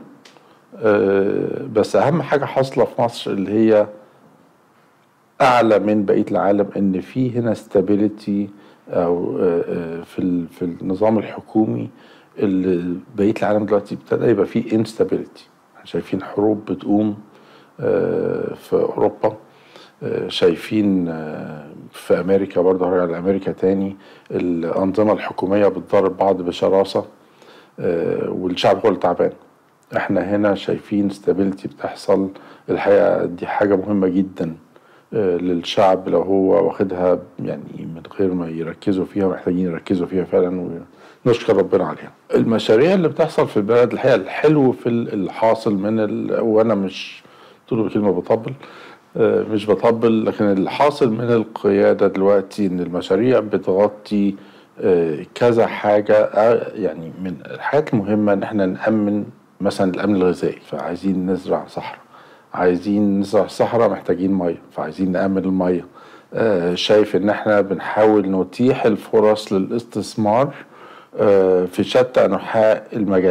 بس اهم حاجه حاصله في مصر اللي هي اعلى من بقيه العالم ان في هنا ستابيليتي او في في النظام الحكومي اللي بقيه العالم دلوقتي ابتدى يبقى فيه انستابيليتي شايفين حروب بتقوم في اوروبا شايفين في امريكا برضه هرجع لامريكا تاني الانظمه الحكوميه بتضرب بعض بشراسه والشعب هو اللي تعبان احنا هنا شايفين ستابيليتي بتحصل الحقيقه دي حاجه مهمه جدا للشعب لو هو واخدها يعني من غير ما يركزوا فيها محتاجين يركزوا فيها فعلا ونشكر ربنا عليها. المشاريع اللي بتحصل في البلد الحقيقه الحلو في الحاصل من ال... وانا مش طول الكلمه بطبل مش بطبل لكن الحاصل من القياده دلوقتي ان المشاريع بتغطي كذا حاجه يعني من الحاجات المهمه ان احنا نامن مثلا الامن الغذائي فعايزين نزرع صحراء عايزين نزرع صحراء محتاجين ميه فعايزين نأمن الميه آه شايف ان احنا بنحاول نتيح الفرص للاستثمار آه في شتى انحاء المجال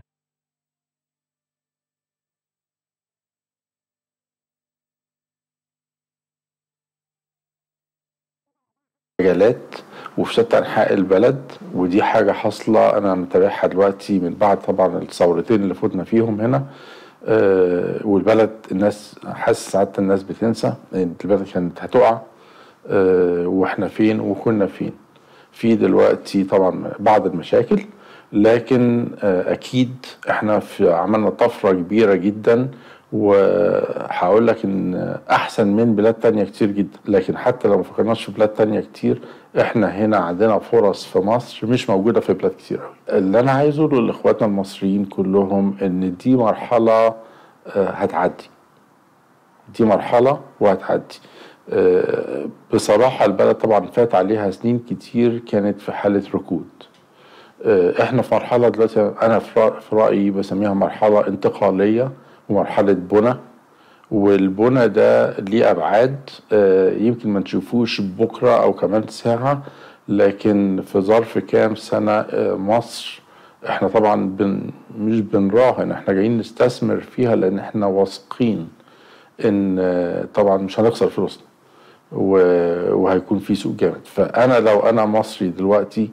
مجالات وفي شتى انحاء البلد ودي حاجه حاصله انا متابعها دلوقتي من بعد طبعا الثورتين اللي فوتنا فيهم هنا آه والبلد الناس حاسس ساعات الناس بتنسى ان البلد كانت هتقع آه واحنا فين وكنا فين في دلوقتي طبعا بعض المشاكل لكن آه اكيد احنا في عملنا طفره كبيره جدا وهقول لك ان احسن من بلاد تانية كتير جدا لكن حتى لو ما فكرناش في بلاد تانية كتير احنا هنا عندنا فرص في مصر مش موجوده في بلاد كتير قوي اللي انا عايز اقوله لاخواتنا المصريين كلهم ان دي مرحله هتعدي دي مرحله وهتعدي بصراحه البلد طبعا فات عليها سنين كتير كانت في حاله ركود احنا في مرحله دلوقتي انا في رايي بسميها مرحله انتقاليه ومرحله بنى والبنى ده ليه ابعاد يمكن ما نشوفوش بكره او كمان ساعه لكن في ظرف كام سنه مصر احنا طبعا بن مش بنراهن احنا جايين نستثمر فيها لان احنا واثقين ان طبعا مش هنخسر فلوسنا وهيكون في سوق جامد فانا لو انا مصري دلوقتي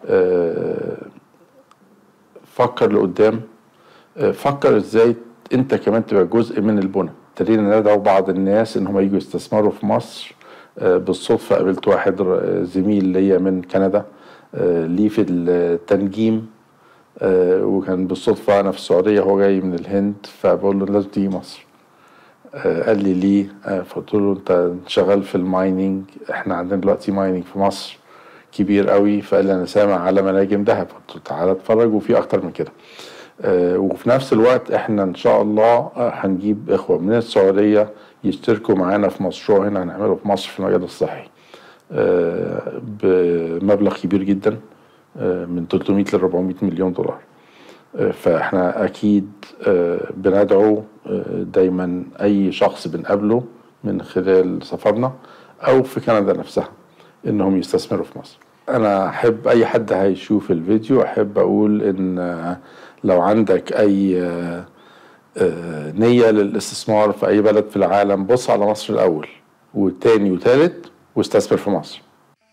فكر لقدام فكر ازاي انت كمان تبقى جزء من البنى ابتدينا ندعو بعض الناس ان هم يجوا يستثمروا في مصر بالصدفه قابلت واحد زميل ليا من كندا ليه في التنجيم وكان بالصدفه انا في السعوديه هو جاي من الهند فبقول له لازم تيجي مصر آه، قال لي ليه آه، فقلت له انت شغال في المايننج احنا عندنا دلوقتي مايننج في مصر كبير قوي فقال لي انا سامع على مناجم ذهب قلت له تعالى اتفرج وفي اكتر من كده آه، وفي نفس الوقت احنا ان شاء الله آه، هنجيب اخوه من السعوديه يشتركوا معانا في مشروع هنا هنعمله في مصر في المجال الصحي آه، بمبلغ كبير جدا آه، من 300 ل 400 مليون دولار آه، فاحنا اكيد آه، بندعو آه، دايما اي شخص بنقابله من خلال سفرنا او في كندا نفسها انهم يستثمروا في مصر انا احب اي حد هيشوف الفيديو احب اقول ان آه، لو عندك اي آه، آه، نية للاستثمار في اي بلد في العالم بص على مصر الاول والتاني وتالت واستثمر في مصر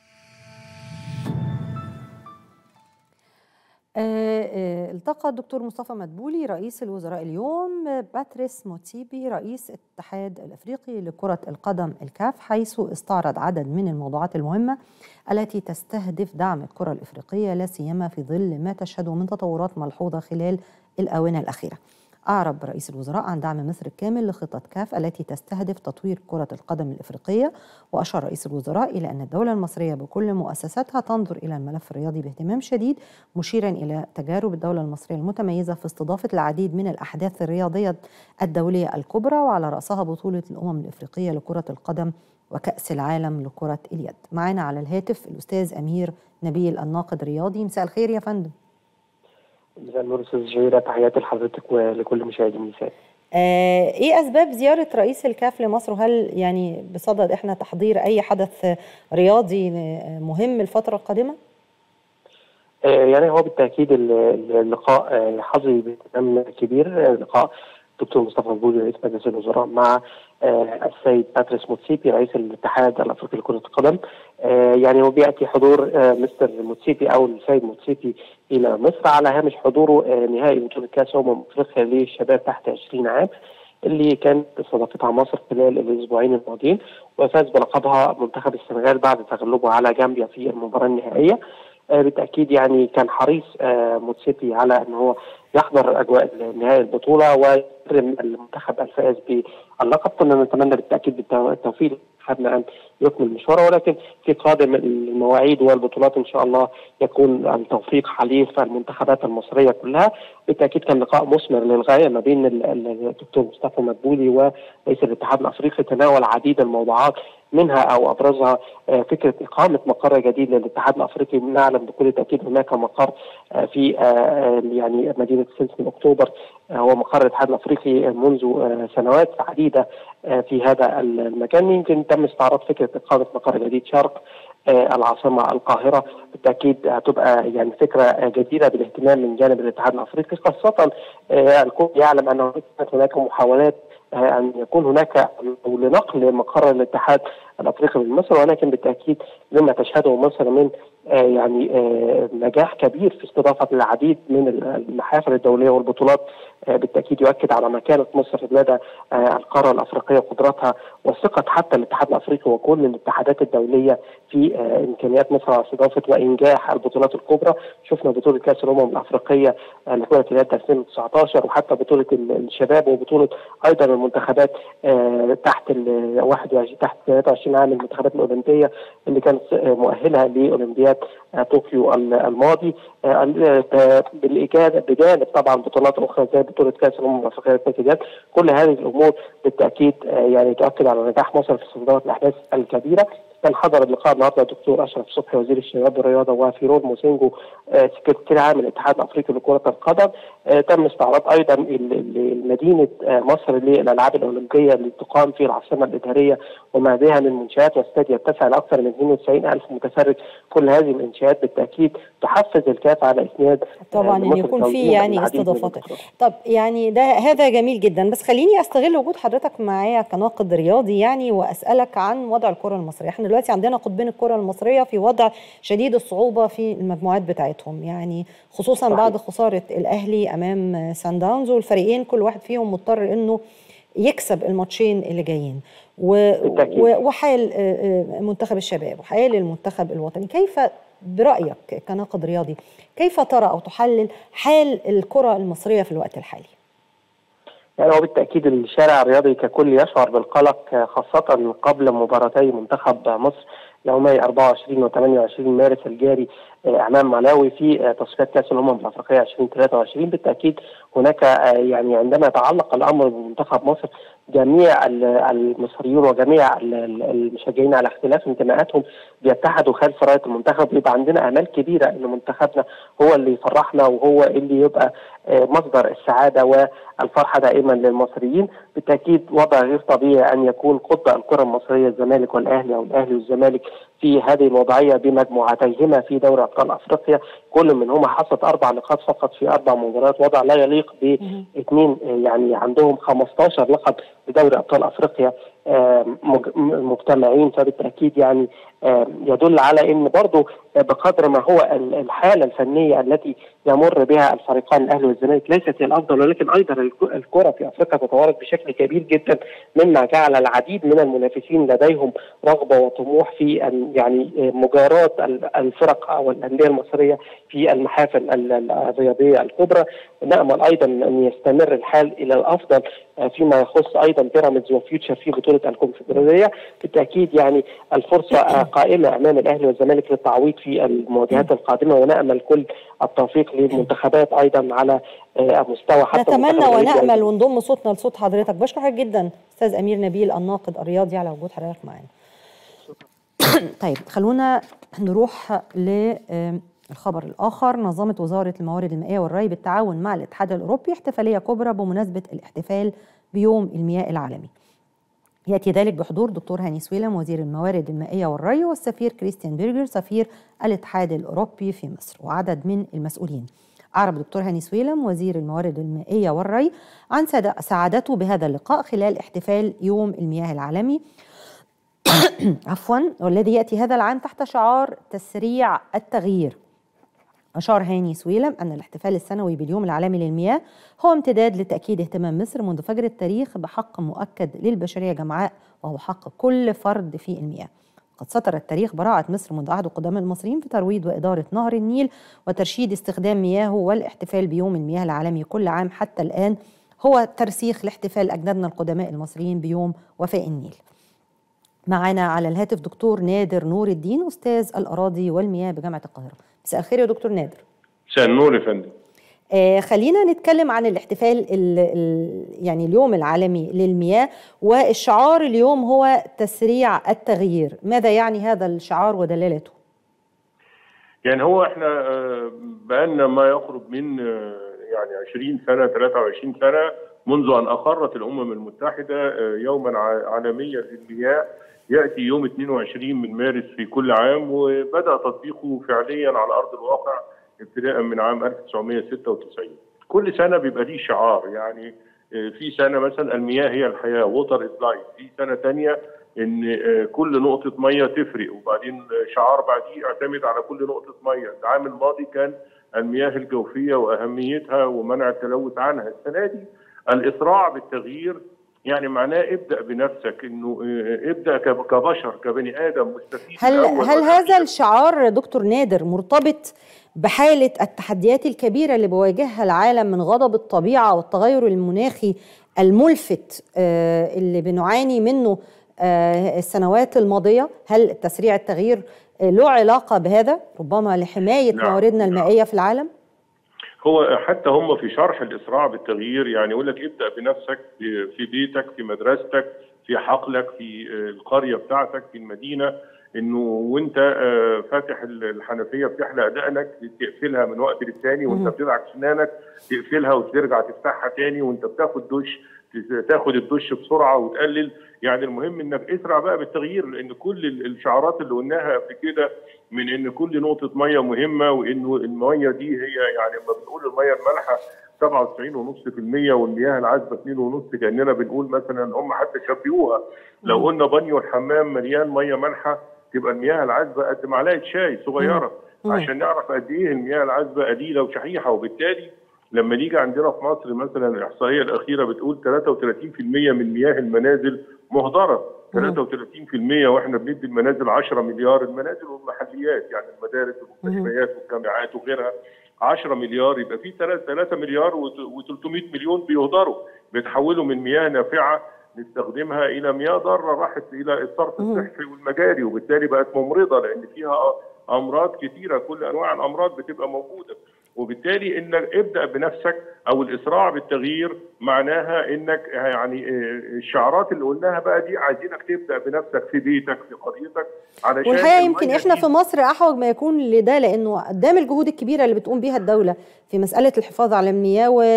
آه، آه، التقى الدكتور مصطفى مدبولي رئيس الوزراء اليوم آه، باتريس موتسيبي رئيس الاتحاد الافريقي لكره القدم الكاف حيث استعرض عدد من الموضوعات المهمه التي تستهدف دعم الكره الافريقيه لا سيما في ظل ما تشهده من تطورات ملحوظه خلال الاونه الاخيره. أعرب رئيس الوزراء عن دعم مصر الكامل لخطة كاف التي تستهدف تطوير كرة القدم الإفريقية وأشار رئيس الوزراء إلى أن الدولة المصرية بكل مؤسساتها تنظر إلى الملف الرياضي باهتمام شديد مشيرا إلى تجارب الدولة المصرية المتميزة في استضافة العديد من الأحداث الرياضية الدولية الكبرى وعلى رأسها بطولة الأمم الإفريقية لكرة القدم وكأس العالم لكرة اليد معنا على الهاتف الأستاذ أمير نبيل الناقد الرياضي مساء الخير يا فندم مساء النور استاذ جيرة تحياتي لحضرتك ولكل مشاهدي النساء آه، ايه اسباب زياره رئيس الكاف لمصر وهل يعني بصدد احنا تحضير اي حدث رياضي آه، مهم الفتره القادمه آه، يعني هو بالتاكيد ال- ال- اللقاء آه، حظي باهتمام كبير آه، لقاء دكتور مصطفى مبولي رئيس مجلس الوزراء مع آه، السيد باتريس موتسيبي رئيس الاتحاد الافريقي لكره القدم آه، يعني هو بياتي حضور آه، مستر موتسيبي او السيد موتسيبي الى مصر على هامش حضوره آه، نهائي بطوله كاس امم افريقيا للشباب تحت 20 عام اللي كانت استضافتها مصر خلال الاسبوعين الماضيين وفاز بلقبها منتخب السنغال بعد تغلبه على جامبيا في المباراه النهائيه آه، بالتاكيد يعني كان حريص آه، موتسيبي على ان هو يحضر اجواء نهائي البطوله ويكرم المنتخب الفائز باللقب كنا نتمنى بالتاكيد بالتو- التوفيق لمنتخبنا ان يكمل مشواره ولكن في قادم المواعيد والبطولات ان شاء الله يكون التوفيق حليف المنتخبات المصريه كلها بالتاكيد كان لقاء مثمر للغايه ما بين ال- ال- الدكتور مصطفى مدبولي ورئيس الاتحاد الافريقي تناول عديد الموضوعات منها او ابرزها آه، فكره اقامه مقر جديد للاتحاد الافريقي نعلم بكل تاكيد هناك مقر آه، في آه، آه، يعني مدينه 6 من اكتوبر آه، هو مقر الاتحاد الافريقي منذ آه، سنوات عديده آه، في هذا المكان يمكن تم استعراض فكره اقامه مقر جديد شرق آه، العاصمه القاهره بالتاكيد هتبقى يعني فكره آه، جديره بالاهتمام من جانب الاتحاد الافريقي خاصه آه، الكل يعلم ان كانت هناك محاولات آه، ان يكون هناك او لنقل مقر الاتحاد الافريقي من مصر ولكن بالتاكيد مما تشهده مصر من آه، يعني آه، نجاح كبير في استضافه العديد من المحافل الدوليه والبطولات آه، بالتاكيد يؤكد على مكانه مصر لدى آه، القاره الافريقيه وقدرتها وثقه حتى الاتحاد الافريقي وكل الاتحادات الدوليه في آه، امكانيات مصر على استضافه وانجاح البطولات الكبرى شفنا بطوله كاس الامم الافريقيه آه، لكره اليد 2019 وحتى بطوله ال- الشباب وبطوله ايضا المنتخبات آه، تحت ال 21 تحت 23 عام المنتخبات الاولمبيه اللي كانت آه، مؤهله لاولمبياد آه، طوكيو ال- الماضي آه، ال- آه، بالاجانب بجانب طبعا بطولات اخرى زي بطوله كاس الامم الافريقيه لكره اليد كل هذه الامور بالتاكيد آه، يعني تؤكد على نجاح مصر في استضافه الاحداث الكبيره كان حضر اللقاء النهارده الدكتور اشرف صبحي وزير الشباب والرياضه وفيرون موسينجو آه، سكرتير عام الاتحاد الافريقي لكره القدم آه، تم استعراض ايضا ال- ال- مدينه آه، مصر للالعاب الاولمبيه اللي تقام في العاصمه الاداريه وما بها من منشات واستاد يتسع لاكثر من 92 الف متفرج كل هذه الانشاءات بالتاكيد تحفز الكاف على اسناد آه، طبعا ان لمصر يكون في توجيه يعني العديد من استضافات البطولات. طب يعني ده هذا جميل جدا بس خليني استغل وجود حضرتك معايا كناقد رياضي يعني واسالك عن وضع الكره المصريه احنا دلوقتي عندنا قطبين الكره المصريه في وضع شديد الصعوبه في المجموعات بتاعتهم يعني خصوصا صحيح. بعد خساره الاهلي امام سان داونز والفريقين كل واحد فيهم مضطر انه يكسب الماتشين اللي جايين و... بالتأكيد. و... وحال آه، آه، منتخب الشباب وحال المنتخب الوطني كيف برأيك كناقد رياضي كيف ترى أو تحلل حال الكرة المصرية في الوقت الحالي؟ يعني هو بالتاكيد الشارع الرياضي ككل يشعر بالقلق خاصه قبل مباراتي منتخب مصر يومي 24 و 28 مارس الجاري امام ملاوي في تصفيات كاس الامم الافريقيه 2023 بالتاكيد هناك يعني عندما يتعلق الامر بمنتخب مصر جميع المصريون وجميع المشجعين على اختلاف انتماءاتهم بيتحدوا خلف رايه المنتخب ويبقى عندنا امال كبيره ان منتخبنا هو اللي يفرحنا وهو اللي يبقى مصدر السعاده والفرحه دائما للمصريين بالتاكيد وضع غير طبيعي ان يكون قطب الكره المصريه الزمالك والاهلي او الاهلي والزمالك في هذه الوضعيه بمجموعتيهما في دوري ابطال افريقيا كل منهما حصد اربع نقاط فقط في اربع مباريات وضع لا يليق باثنين يعني عندهم 15 لقب في دوري ابطال افريقيا مجتمعين فبالتاكيد يعني يدل على ان برضه بقدر ما هو الحاله الفنيه التي يمر بها الفريقان الاهلي والزمالك ليست هي الافضل ولكن ايضا الكره في افريقيا تطورت بشكل كبير جدا مما جعل العديد من المنافسين لديهم رغبه وطموح في يعني مجاراه الفرق او الانديه المصريه في المحافل الرياضيه الكبرى نامل ايضا ان يستمر الحال الى الافضل فيما يخص ايضا بيراميدز وفيوتشر في بطوله الكونفدراليه بالتاكيد يعني الفرصه قائمه امام الاهلي والزمالك للتعويض في المواجهات القادمه ونامل كل التوفيق للمنتخبات ايضا على مستوى حتى نتمنى ونامل ونضم صوتنا لصوت حضرتك بشكر حضرتك جدا استاذ امير نبيل الناقد الرياضي على وجود حضرتك معانا طيب خلونا نروح للخبر الآخر نظمت وزارة الموارد المائية والري بالتعاون مع الاتحاد الأوروبي احتفالية كبرى بمناسبة الاحتفال بيوم المياه العالمي يأتي ذلك بحضور دكتور هاني سويلم وزير الموارد المائية والري والسفير كريستيان بيرجر سفير الاتحاد الأوروبي في مصر وعدد من المسؤولين أعرب دكتور هاني سويلم وزير الموارد المائية والري عن سعادته بهذا اللقاء خلال احتفال يوم المياه العالمي عفوا والذي ياتي هذا العام تحت شعار تسريع التغيير أشار هاني سويلم أن الاحتفال السنوي باليوم العالمي للمياه هو امتداد لتأكيد اهتمام مصر منذ فجر التاريخ بحق مؤكد للبشرية جمعاء وهو حق كل فرد في المياه قد سطر التاريخ براعة مصر منذ عهد قدماء المصريين في ترويض وإدارة نهر النيل وترشيد استخدام مياهه والاحتفال بيوم المياه العالمي كل عام حتى الآن هو ترسيخ لاحتفال أجدادنا القدماء المصريين بيوم وفاء النيل معنا على الهاتف دكتور نادر نور الدين استاذ الاراضي والمياه بجامعه القاهره مساء الخير يا دكتور نادر مساء النور يا فندم آه خلينا نتكلم عن الاحتفال ال ال يعني اليوم العالمي للمياه والشعار اليوم هو تسريع التغيير ماذا يعني هذا الشعار ودلالته يعني هو احنا بقالنا ما يقرب من يعني 20 سنه 23 سنه منذ ان اقرت الامم المتحده يوما عالميا للمياه ياتي يوم 22 من مارس في كل عام وبدا تطبيقه فعليا على ارض الواقع ابتداء من عام 1996 كل سنه بيبقى ليه شعار يعني في سنه مثلا المياه هي الحياه ووتر از لايف في سنه ثانيه ان كل نقطه ميه تفرق وبعدين شعار بعديه اعتمد على كل نقطه ميه العام الماضي كان المياه الجوفيه واهميتها ومنع التلوث عنها السنه دي الاسراع بالتغيير يعني معناه ابدا بنفسك انه ابدا كبشر كبني ادم مستفيد هل هل هذا الشعار دكتور نادر مرتبط بحاله التحديات الكبيره اللي بيواجهها العالم من غضب الطبيعه والتغير المناخي الملفت اللي بنعاني منه السنوات الماضيه هل تسريع التغيير له علاقه بهذا ربما لحمايه نعم. مواردنا المائيه في العالم هو حتى هم في شرح الاسراع بالتغيير يعني يقول لك ابدا بنفسك في بيتك في مدرستك في حقلك في القريه بتاعتك في المدينه انه وانت فاتح الحنفيه بتحلق دقنك تقفلها من وقت للتاني وانت بتدعك سنانك تقفلها وترجع تفتحها تاني وانت بتاخد دش تاخد الدش بسرعه وتقلل يعني المهم انك اسرع بقى بالتغيير لان كل الشعارات اللي قلناها قبل كده من ان كل نقطه ميه مهمه وانه الميه دي هي يعني لما بنقول الميه المالحه 97.5% والمياه العذبه 2.5 كاننا بنقول مثلا هم حتى شبهوها لو قلنا بانيو الحمام مليان ميه مالحه تبقى المياه العذبه قد معلقه شاي صغيره عشان نعرف قد ايه المياه العذبه قليله وشحيحه وبالتالي لما نيجي عندنا في مصر مثلا الاحصائيه الاخيره بتقول 33% من مياه المنازل مهدره 33% واحنا بندي المنازل 10 مليار المنازل والمحليات يعني المدارس والمستشفيات والجامعات وغيرها 10 مليار يبقى في 3 مليار و300 مليون بيهدروا بيتحولوا من مياه نافعه نستخدمها الى مياه ضاره راحت الى الصرف الصحي والمجاري وبالتالي بقت ممرضه لان فيها امراض كثيره كل انواع الامراض بتبقى موجوده وبالتالي انك ابدا بنفسك او الاسراع بالتغيير معناها انك يعني الشعارات اللي قلناها بقى دي عايزينك تبدا بنفسك في بيتك في قريتك علشان والحقيقه يمكن احنا في مصر احوج ما يكون لده لانه قدام الجهود الكبيره اللي بتقوم بيها الدوله في مساله الحفاظ على المياه و...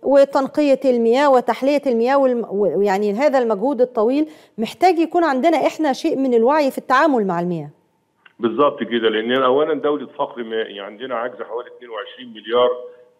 وتنقيه المياه وتحليه المياه والم... ويعني هذا المجهود الطويل محتاج يكون عندنا احنا شيء من الوعي في التعامل مع المياه بالظبط كده لان اولا دوله فقر مائي عندنا عجز حوالي 22 مليار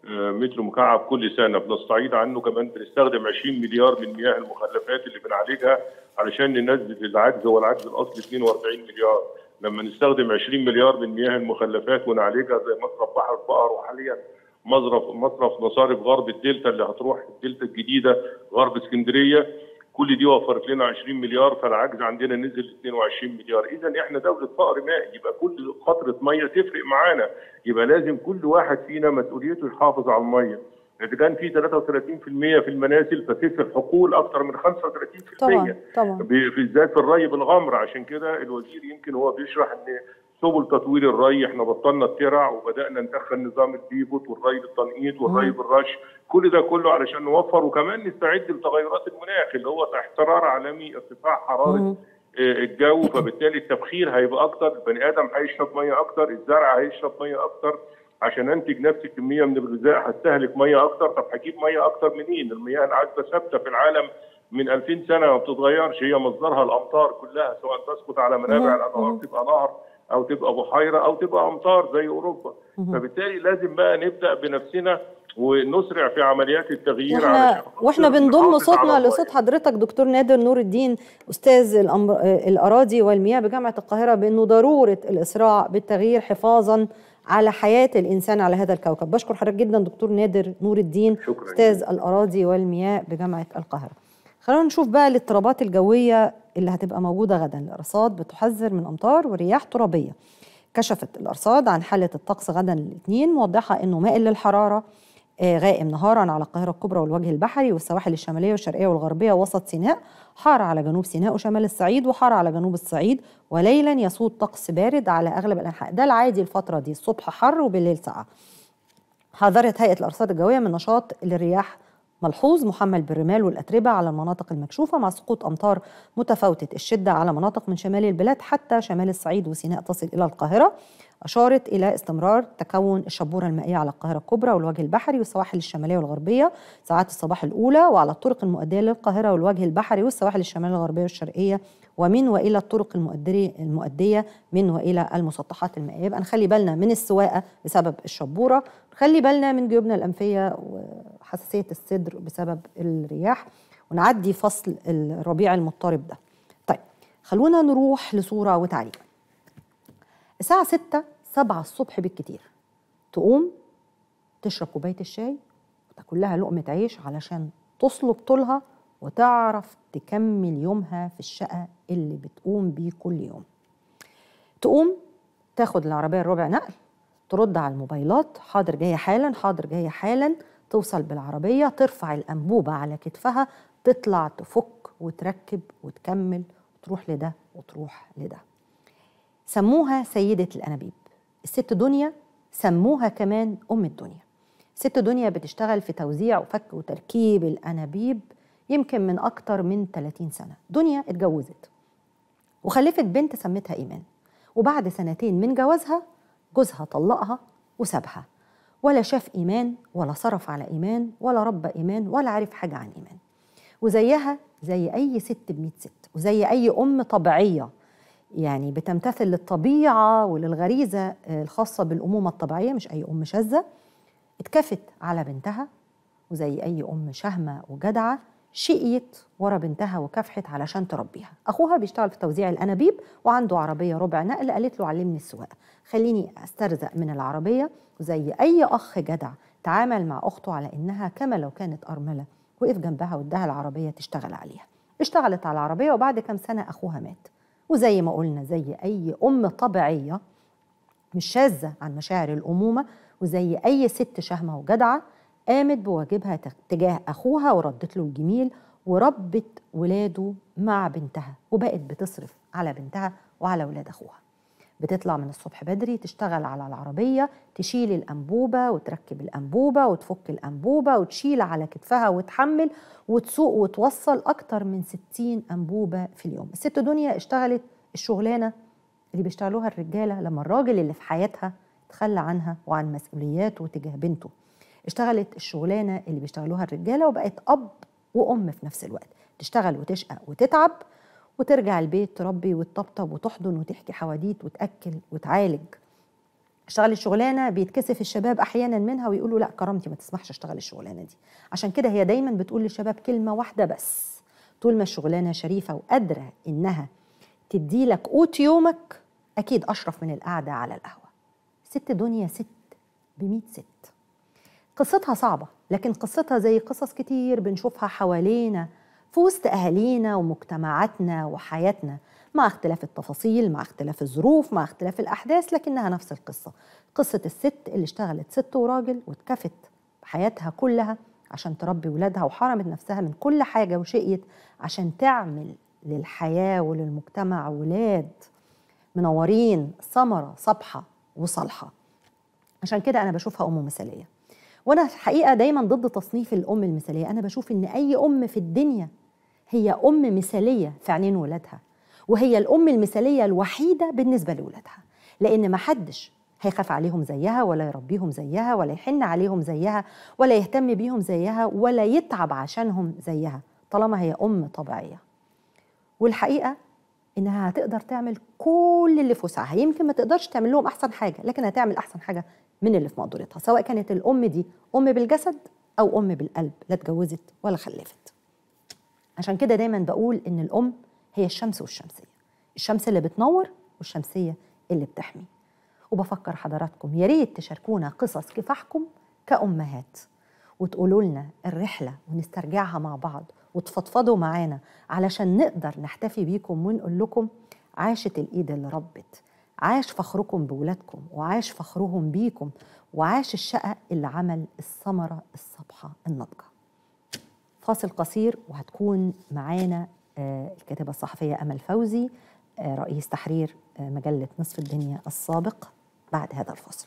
متر مكعب كل سنه بنستعيد عنه كمان بنستخدم 20 مليار من مياه المخلفات اللي بنعالجها علشان ننزل العجز هو العجز الاصلي 42 مليار لما نستخدم 20 مليار من مياه المخلفات ونعالجها زي مصرف بحر البقر وحاليا مصرف مصرف مصارف غرب الدلتا اللي هتروح الدلتا الجديده غرب اسكندريه كل دي وفرت لنا 20 مليار فالعجز عندنا نزل 22 مليار اذا احنا دوله فقر مائي يبقى كل قطره ميه تفرق معانا يبقى لازم كل واحد فينا مسؤوليته يحافظ على الميه اذا كان في 33% في المنازل ففي في الحقول اكثر من 35% طبعا طبعا بالذات في الري بالغمر عشان كده الوزير يمكن هو بيشرح ان سبل تطوير الري احنا بطلنا الترع وبدانا ندخل نظام البيفوت والري بالتنقيط والري بالرش كل ده كله علشان نوفر وكمان نستعد لتغيرات المناخ اللي هو احترار عالمي ارتفاع حراره الجو فبالتالي التبخير هيبقى اكتر البني ادم هيشرب ميه اكتر الزرع هيشرب ميه اكتر عشان انتج نفس الكميه من الغذاء هستهلك ميه اكتر طب هجيب ميه اكتر منين؟ المياه العذبه ثابته في العالم من 2000 سنه ما بتتغيرش هي مصدرها الامطار كلها سواء تسقط على منابع الانهار تبقى نهر او تبقى بحيره او تبقى امطار زي اوروبا فبالتالي لازم بقى نبدا بنفسنا ونسرع في عمليات التغيير واحنا, واحنا بنضم صوتنا لصوت حضرتك دكتور نادر نور الدين استاذ الأمر... الاراضي والمياه بجامعه القاهره بانه ضروره الاسراع بالتغيير حفاظا على حياه الانسان على هذا الكوكب بشكر حضرتك جدا دكتور نادر نور الدين شكرا استاذ جدا. الاراضي والمياه بجامعه القاهره خلونا نشوف بقى الاضطرابات الجويه اللي هتبقى موجوده غدا الارصاد بتحذر من امطار ورياح ترابيه كشفت الارصاد عن حاله الطقس غدا الاثنين موضحه انه مائل للحراره غائم نهارا على القاهره الكبرى والوجه البحري والسواحل الشماليه والشرقيه والغربيه وسط سيناء حار على جنوب سيناء وشمال الصعيد وحار على جنوب الصعيد وليلا يسود طقس بارد على اغلب الانحاء ده العادي الفتره دي الصبح حر وبالليل ساقعه حذرت هيئه الارصاد الجويه من نشاط للرياح ملحوظ محمل بالرمال والأتربة على المناطق المكشوفة مع سقوط أمطار متفاوتة الشدة على مناطق من شمال البلاد حتى شمال الصعيد وسيناء تصل إلى القاهرة أشارت إلى استمرار تكون الشبورة المائية على القاهرة الكبرى والوجه البحري والسواحل الشمالية والغربية ساعات الصباح الأولى وعلى الطرق المؤدية للقاهرة والوجه البحري والسواحل الشمالية الغربية والشرقية ومن وإلى الطرق المؤدية من وإلى المسطحات المائية يبقى نخلي بالنا من السواقة بسبب الشبورة نخلي بالنا من جيوبنا الأنفية وحساسية الصدر بسبب الرياح ونعدي فصل الربيع المضطرب ده طيب خلونا نروح لصورة وتعليق الساعة 6 7 الصبح بالكتير تقوم تشرب كوباية الشاي وتاكل لها لقمة عيش علشان تصلب طولها وتعرف تكمل يومها في الشقة اللي بتقوم بيه كل يوم تقوم تاخد العربية الربع نقل ترد على الموبايلات حاضر جاية حالا حاضر جاية حالا توصل بالعربية ترفع الأنبوبة على كتفها تطلع تفك وتركب وتكمل وتروح لده وتروح لده سموها سيدة الأنابيب الست دنيا سموها كمان أم الدنيا ست دنيا بتشتغل في توزيع وفك وتركيب الأنابيب يمكن من أكتر من 30 سنة دنيا اتجوزت وخلفت بنت سمتها إيمان وبعد سنتين من جوازها جوزها طلقها وسابها ولا شاف إيمان ولا صرف على إيمان ولا ربى إيمان ولا عرف حاجة عن إيمان وزيها زي أي ست بمية ست وزي أي أم طبيعية يعني بتمتثل للطبيعة وللغريزة الخاصة بالأمومة الطبيعية مش أي أم شاذة اتكفت على بنتها وزي أي أم شهمة وجدعة شقيت ورا بنتها وكافحت علشان تربيها أخوها بيشتغل في توزيع الأنابيب وعنده عربية ربع نقل قالت له علمني السواقة خليني أسترزق من العربية وزي أي أخ جدع تعامل مع أخته على إنها كما لو كانت أرملة وقف جنبها واداها العربية تشتغل عليها اشتغلت على العربية وبعد كام سنة أخوها مات وزي ما قلنا زي أي أم طبيعية مش شاذة عن مشاعر الأمومة وزي أي ست شهمة وجدعة قامت بواجبها تجاه أخوها وردت له الجميل وربت ولاده مع بنتها وبقت بتصرف على بنتها وعلى ولاد أخوها بتطلع من الصبح بدري تشتغل على العربية تشيل الأنبوبة وتركب الأنبوبة وتفك الأنبوبة وتشيل على كتفها وتحمل وتسوق وتوصل أكتر من 60 أنبوبة في اليوم الست دنيا اشتغلت الشغلانة اللي بيشتغلوها الرجالة لما الراجل اللي في حياتها تخلى عنها وعن مسؤولياته تجاه بنته اشتغلت الشغلانة اللي بيشتغلوها الرجالة وبقت أب وأم في نفس الوقت تشتغل وتشقى وتتعب وترجع البيت تربي وتطبطب وتحضن وتحكي حواديت وتأكل وتعالج اشتغل الشغلانة بيتكسف الشباب أحيانا منها ويقولوا لا كرامتي ما تسمحش اشتغل الشغلانة دي عشان كده هي دايما بتقول للشباب كلمة واحدة بس طول ما الشغلانة شريفة وقادرة إنها تدي لك قوت يومك أكيد أشرف من القعدة على القهوة ست دنيا ست بمئة ست قصتها صعبة لكن قصتها زي قصص كتير بنشوفها حوالينا في وسط أهالينا ومجتمعاتنا وحياتنا مع اختلاف التفاصيل مع اختلاف الظروف مع اختلاف الأحداث لكنها نفس القصة قصة الست اللي اشتغلت ست وراجل واتكفت بحياتها كلها عشان تربي ولادها وحرمت نفسها من كل حاجة وشقيت عشان تعمل للحياة وللمجتمع ولاد منورين ثمرة صبحة وصالحة عشان كده أنا بشوفها أم مثالية وأنا الحقيقة دايما ضد تصنيف الأم المثالية أنا بشوف إن أي أم في الدنيا هي أم مثالية في عينين ولادها وهي الأم المثالية الوحيدة بالنسبة لولادها لأن محدش هيخاف عليهم زيها ولا يربيهم زيها ولا يحن عليهم زيها ولا يهتم بيهم زيها ولا يتعب عشانهم زيها طالما هي أم طبيعية والحقيقة إنها هتقدر تعمل كل اللي في وسعها يمكن ما تقدرش تعمل لهم أحسن حاجة لكن هتعمل أحسن حاجة من اللي في مقدورتها سواء كانت الأم دي أم بالجسد أو أم بالقلب لا اتجوزت ولا خلفت عشان كده دايما بقول إن الأم هي الشمس والشمسية الشمس اللي بتنور والشمسية اللي بتحمي وبفكر حضراتكم يا ريت تشاركونا قصص كفاحكم كأمهات وتقولوا لنا الرحلة ونسترجعها مع بعض وتفضفضوا معانا علشان نقدر نحتفي بيكم ونقول لكم عاشت الإيد اللي ربت عاش فخركم بولادكم وعاش فخرهم بيكم وعاش الشقة اللي عمل الثمرة الصبحة الناضجة فاصل قصير وهتكون معانا الكاتبة الصحفية أمل فوزي رئيس تحرير مجلة نصف الدنيا السابق بعد هذا الفصل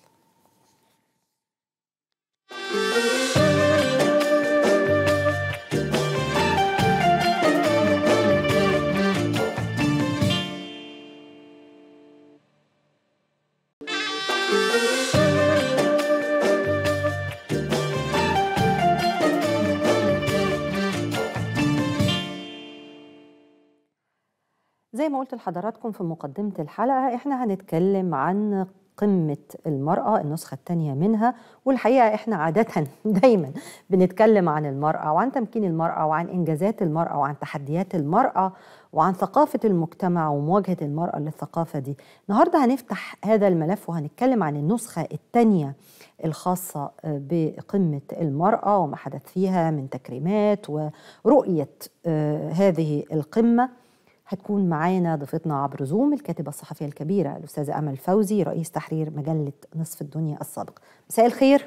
زي ما قلت لحضراتكم في مقدمة الحلقة احنا هنتكلم عن قمة المرأة النسخة الثانية منها والحقيقة احنا عادة دايما بنتكلم عن المرأة وعن تمكين المرأة وعن إنجازات المرأة وعن تحديات المرأة وعن ثقافة المجتمع ومواجهة المرأة للثقافة دي النهاردة هنفتح هذا الملف وهنتكلم عن النسخة الثانية الخاصة بقمة المرأة وما حدث فيها من تكريمات ورؤية هذه القمة هتكون معانا ضيفتنا عبر زوم الكاتبة الصحفية الكبيرة الأستاذة أمل فوزي رئيس تحرير مجلة نصف الدنيا السابق مساء الخير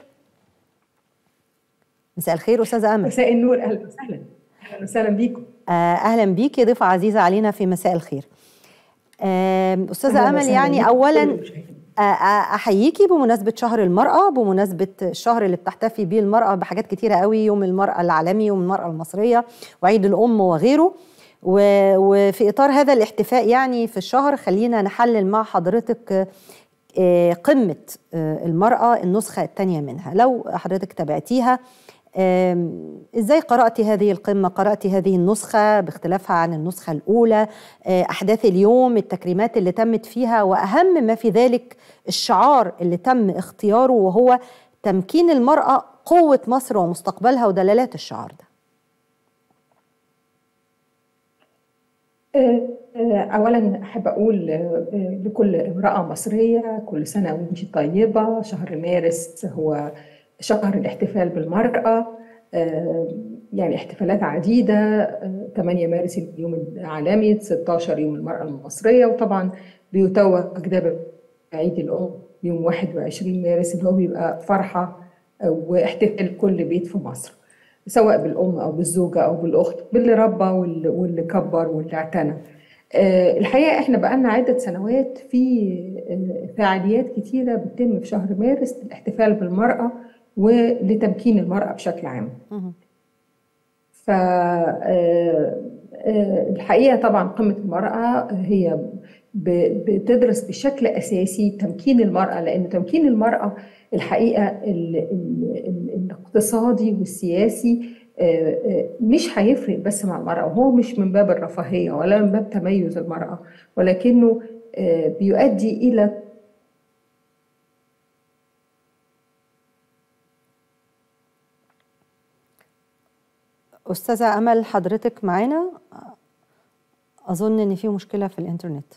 مساء الخير أستاذة أمل مساء النور أهلا وسهلا أهلا وسهلا بيكم آه أهلا بيكي ضيفة عزيزة علينا في مساء الخير آه أستاذة أمل يعني أولا احييكي بمناسبه شهر المراه بمناسبه الشهر اللي بتحتفي بيه المراه بحاجات كتيره قوي يوم المراه العالمي يوم المراه المصريه وعيد الام وغيره وفي اطار هذا الاحتفاء يعني في الشهر خلينا نحلل مع حضرتك قمه المراه النسخه الثانيه منها لو حضرتك تابعتيها ازاي قراتي هذه القمه قراتي هذه النسخه باختلافها عن النسخه الاولى احداث اليوم التكريمات اللي تمت فيها واهم ما في ذلك الشعار اللي تم اختياره وهو تمكين المراه قوه مصر ومستقبلها ودلالات الشعار ده اولا احب اقول لكل امراه مصريه كل سنه وانت طيبه شهر مارس هو شهر الاحتفال بالمراه يعني احتفالات عديده 8 مارس اليوم العالمي 16 يوم المراه المصريه وطبعا بيتوج ده عيد الأم يوم 21 مارس اللي هو بيبقى فرحة واحتفال كل بيت في مصر سواء بالأم أو بالزوجة أو بالأخت باللي ربى واللي واللي كبر واللي اعتنى آه، الحقيقة احنا بقالنا عدة سنوات في آه، فعاليات كتيرة بتتم في شهر مارس للاحتفال بالمرأة ولتمكين المرأة بشكل عام مهم. ف آه، آه، الحقيقة طبعا قمة المرأة هي ب- بتدرس بشكل أساسي تمكين المرأة لأن تمكين المرأة الحقيقة ال- ال- ال- الاقتصادي والسياسي آه، آه، مش هيفرق بس مع المرأة وهو مش من باب الرفاهية ولا من باب تميز المرأة ولكنه آه، بيؤدي إلى أستاذة أمل حضرتك معانا أظن إن في مشكلة في الإنترنت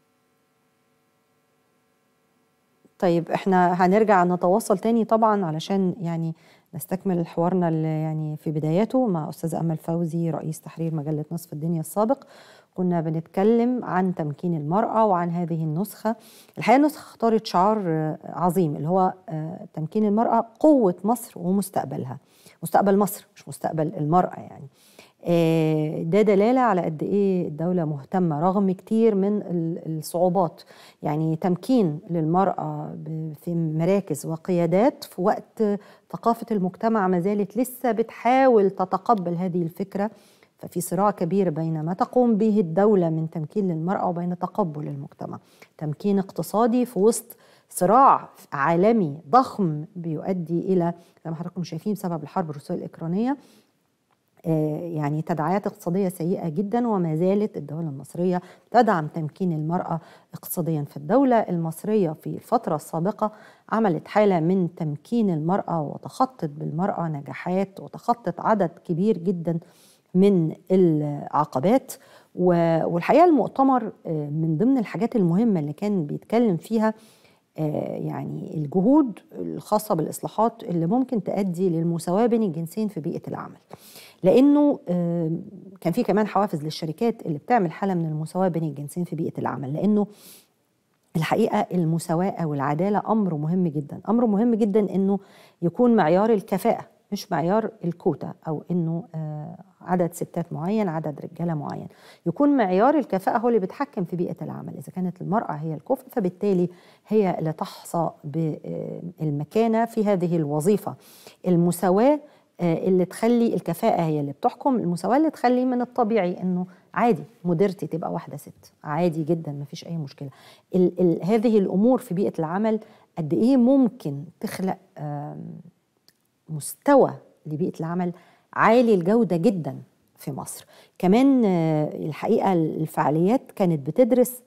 طيب احنا هنرجع نتواصل تاني طبعا علشان يعني نستكمل حوارنا اللي يعني في بداياته مع أستاذة أمل فوزي رئيس تحرير مجلة نصف الدنيا السابق كنا بنتكلم عن تمكين المرأة وعن هذه النسخة الحقيقة النسخة اختارت شعار آه، عظيم اللي هو آه، تمكين المرأة قوة مصر ومستقبلها مستقبل مصر مش مستقبل المرأة يعني آه، ده دلالة على قد إيه الدولة مهتمة رغم كتير من ال- الصعوبات يعني تمكين للمرأة ب- في مراكز وقيادات في وقت ثقافة المجتمع ما زالت لسه بتحاول تتقبل هذه الفكرة ففي صراع كبير بين ما تقوم به الدولة من تمكين للمرأة وبين تقبل المجتمع تمكين اقتصادي في وسط صراع عالمي ضخم بيؤدي إلى زي ما حضراتكم شايفين بسبب الحرب الروسية الإوكرانية آه، يعني تداعيات اقتصادية سيئة جدا وما زالت الدولة المصرية تدعم تمكين المرأة اقتصاديا فالدولة المصرية في الفترة السابقة عملت حالة من تمكين المرأة وتخطت بالمرأة نجاحات وتخطت عدد كبير جدا من العقبات و- والحقيقة المؤتمر آه، من ضمن الحاجات المهمة اللي كان بيتكلم فيها آه، يعني الجهود الخاصة بالإصلاحات اللي ممكن تؤدي للمساواة بين الجنسين في بيئة العمل لأنه آه، كان في كمان حوافز للشركات اللي بتعمل حالة من المساواة بين الجنسين في بيئة العمل لأنه الحقيقة المساواة والعدالة أمر مهم جدا أمر مهم جدا أنه يكون معيار الكفاءة مش معيار الكوتا أو أنه آه، عدد ستات معين عدد رجالة معين يكون معيار الكفاءة هو اللي بيتحكم في بيئة العمل إذا كانت المرأة هي الكفء فبالتالي هي اللي تحظى بالمكانة في هذه الوظيفة المساواة آه، اللي تخلي الكفاءة هي اللي بتحكم المساواة اللي تخلي من الطبيعي انه عادي مديرتي تبقى واحدة ست عادي جدا ما فيش اي مشكلة ال ال هذه الامور في بيئة العمل قد ايه ممكن تخلق آم، مستوى لبيئة العمل عالي الجودة جدا في مصر كمان آه، الحقيقة الفعاليات كانت بتدرس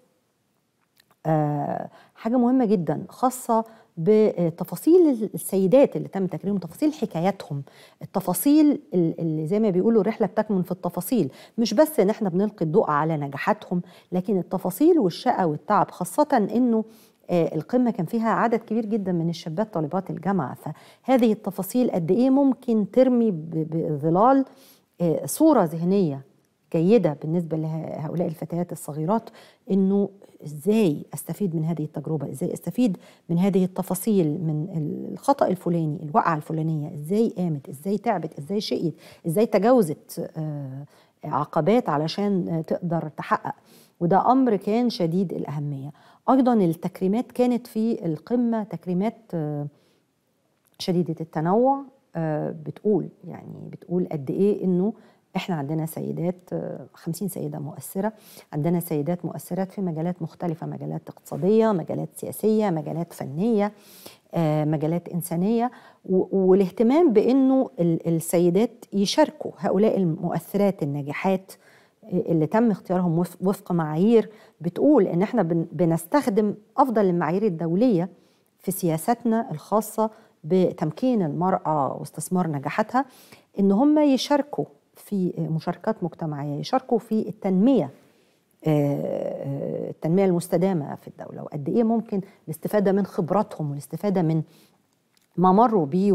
آه، حاجة مهمة جدا خاصة بتفاصيل السيدات اللي تم تكريمهم تفاصيل حكاياتهم التفاصيل ال- اللي زي ما بيقولوا الرحلة بتكمن في التفاصيل مش بس ان احنا بنلقي الضوء على نجاحاتهم لكن التفاصيل والشقة والتعب خاصة انه آه، القمة كان فيها عدد كبير جدا من الشابات طالبات الجامعة فهذه التفاصيل قد ايه ممكن ترمي ب- بظلال آه، صورة ذهنية جيدة بالنسبة لهؤلاء الفتيات الصغيرات انه ازاي استفيد من هذه التجربة ازاي استفيد من هذه التفاصيل من الخطأ الفلاني الوقعة الفلانية ازاي قامت ازاي تعبت ازاي شقيت ازاي تجاوزت آه، عقبات علشان آه، تقدر تحقق وده امر كان شديد الاهميه ايضا التكريمات كانت في القمه تكريمات آه، شديده التنوع آه، بتقول يعني بتقول قد ايه انه احنا عندنا سيدات آه، 50 سيده مؤثره عندنا سيدات مؤثرات في مجالات مختلفه مجالات اقتصاديه مجالات سياسيه مجالات فنيه آه، مجالات انسانيه و- والاهتمام بانه ال- السيدات يشاركوا هؤلاء المؤثرات الناجحات اللي تم اختيارهم وف- وفق معايير بتقول ان احنا بن- بنستخدم افضل المعايير الدوليه في سياستنا الخاصه بتمكين المراه واستثمار نجاحاتها ان هم يشاركوا في مشاركات مجتمعيه يشاركوا في التنميه آه، التنميه المستدامه في الدوله وقد ايه ممكن الاستفاده من خبراتهم والاستفاده من ما مروا بيه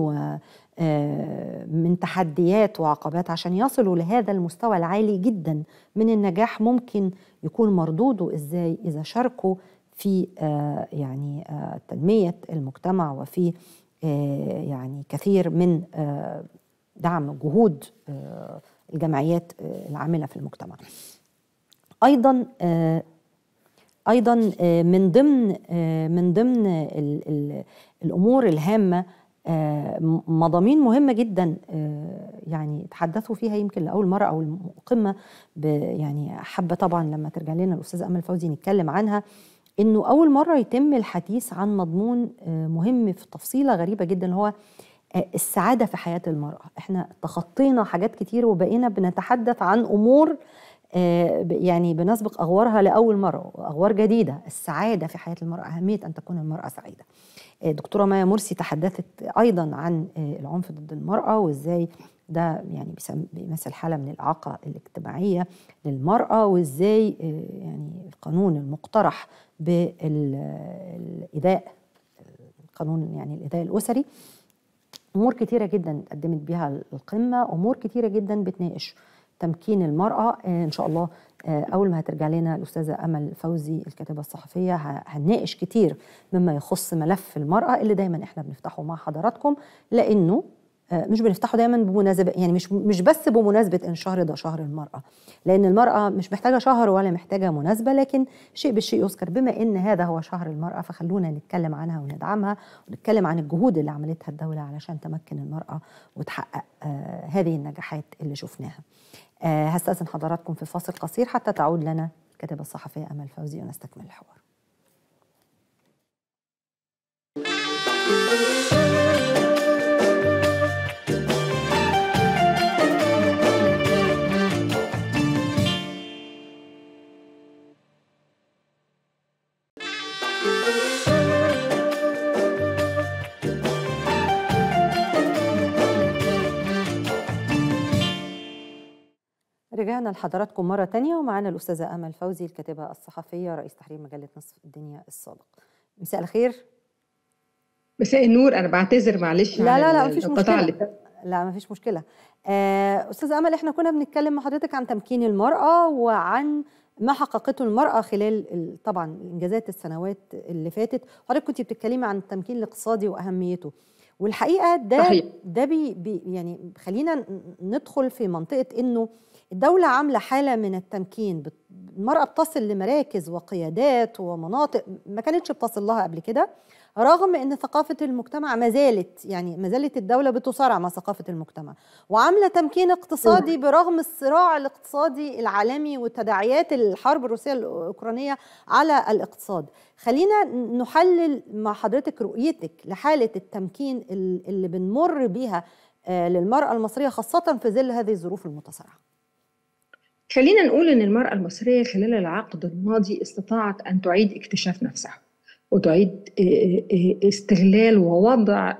ومن تحديات وعقبات عشان يصلوا لهذا المستوى العالي جدا من النجاح ممكن يكون مردوده ازاي اذا شاركوا في يعني تنميه المجتمع وفي يعني كثير من دعم جهود الجمعيات العامله في المجتمع. ايضا ايضا من ضمن من ضمن ال ال الامور الهامه مضامين مهمه جدا يعني تحدثوا فيها يمكن لاول مره او القمه يعني حابه طبعا لما ترجع لنا الاستاذه امل فوزي نتكلم عنها انه اول مره يتم الحديث عن مضمون مهم في تفصيله غريبه جدا هو السعاده في حياه المراه احنا تخطينا حاجات كتير وبقينا بنتحدث عن امور يعني بنسبق اغوارها لاول مره اغوار جديده السعاده في حياه المراه اهميه ان تكون المراه سعيده دكتوره مايا مرسي تحدثت ايضا عن العنف ضد المراه وازاي ده يعني بيمثل حاله من الاعاقه الاجتماعيه للمراه وازاي يعني القانون المقترح بالايذاء قانون يعني الايذاء الاسري امور كتيره جدا قدمت بها القمه امور كتيره جدا بتناقش تمكين المرأة إن شاء الله أول ما هترجع لنا الأستاذة أمل فوزي الكاتبة الصحفية هنناقش كتير مما يخص ملف المرأة اللي دايما إحنا بنفتحه مع حضراتكم لأنه مش بنفتحه دايما بمناسبة يعني مش مش بس بمناسبة إن شهر ده شهر المرأة لأن المرأة مش محتاجة شهر ولا محتاجة مناسبة لكن شيء بالشيء يذكر بما إن هذا هو شهر المرأة فخلونا نتكلم عنها وندعمها ونتكلم عن الجهود اللي عملتها الدولة علشان تمكن المرأة وتحقق آه هذه النجاحات اللي شفناها. آه هستأذن حضراتكم في فاصل قصير حتى تعود لنا الكاتبة الصحفية أمل فوزي ونستكمل الحوار. رجعنا لحضراتكم مرة تانية ومعانا الأستاذة أمل فوزي الكاتبة الصحفية رئيس تحرير مجلة نصف الدنيا السابق مساء الخير مساء النور أنا بعتذر معلش لا لا لا مفيش مشكلة اللي... لا مفيش مشكلة آه أستاذة أمل إحنا كنا بنتكلم مع حضرتك عن تمكين المرأة وعن ما حققته المرأة خلال طبعا إنجازات السنوات اللي فاتت وحضرتك كنت بتتكلمي عن التمكين الاقتصادي وأهميته والحقيقة ده صحيح. ده بي بي يعني خلينا ندخل في منطقة إنه الدولة عاملة حالة من التمكين المرأة بتصل لمراكز وقيادات ومناطق ما كانتش بتصل لها قبل كده رغم ان ثقافة المجتمع ما زالت يعني ما زالت الدولة بتصارع مع ثقافة المجتمع وعاملة تمكين اقتصادي برغم الصراع الاقتصادي العالمي وتداعيات الحرب الروسية الأوكرانية على الاقتصاد خلينا نحلل مع حضرتك رؤيتك لحالة التمكين اللي بنمر بيها للمرأة المصرية خاصة في ظل هذه الظروف المتصارعة خلينا نقول ان المراه المصريه خلال العقد الماضي استطاعت ان تعيد اكتشاف نفسها وتعيد استغلال ووضع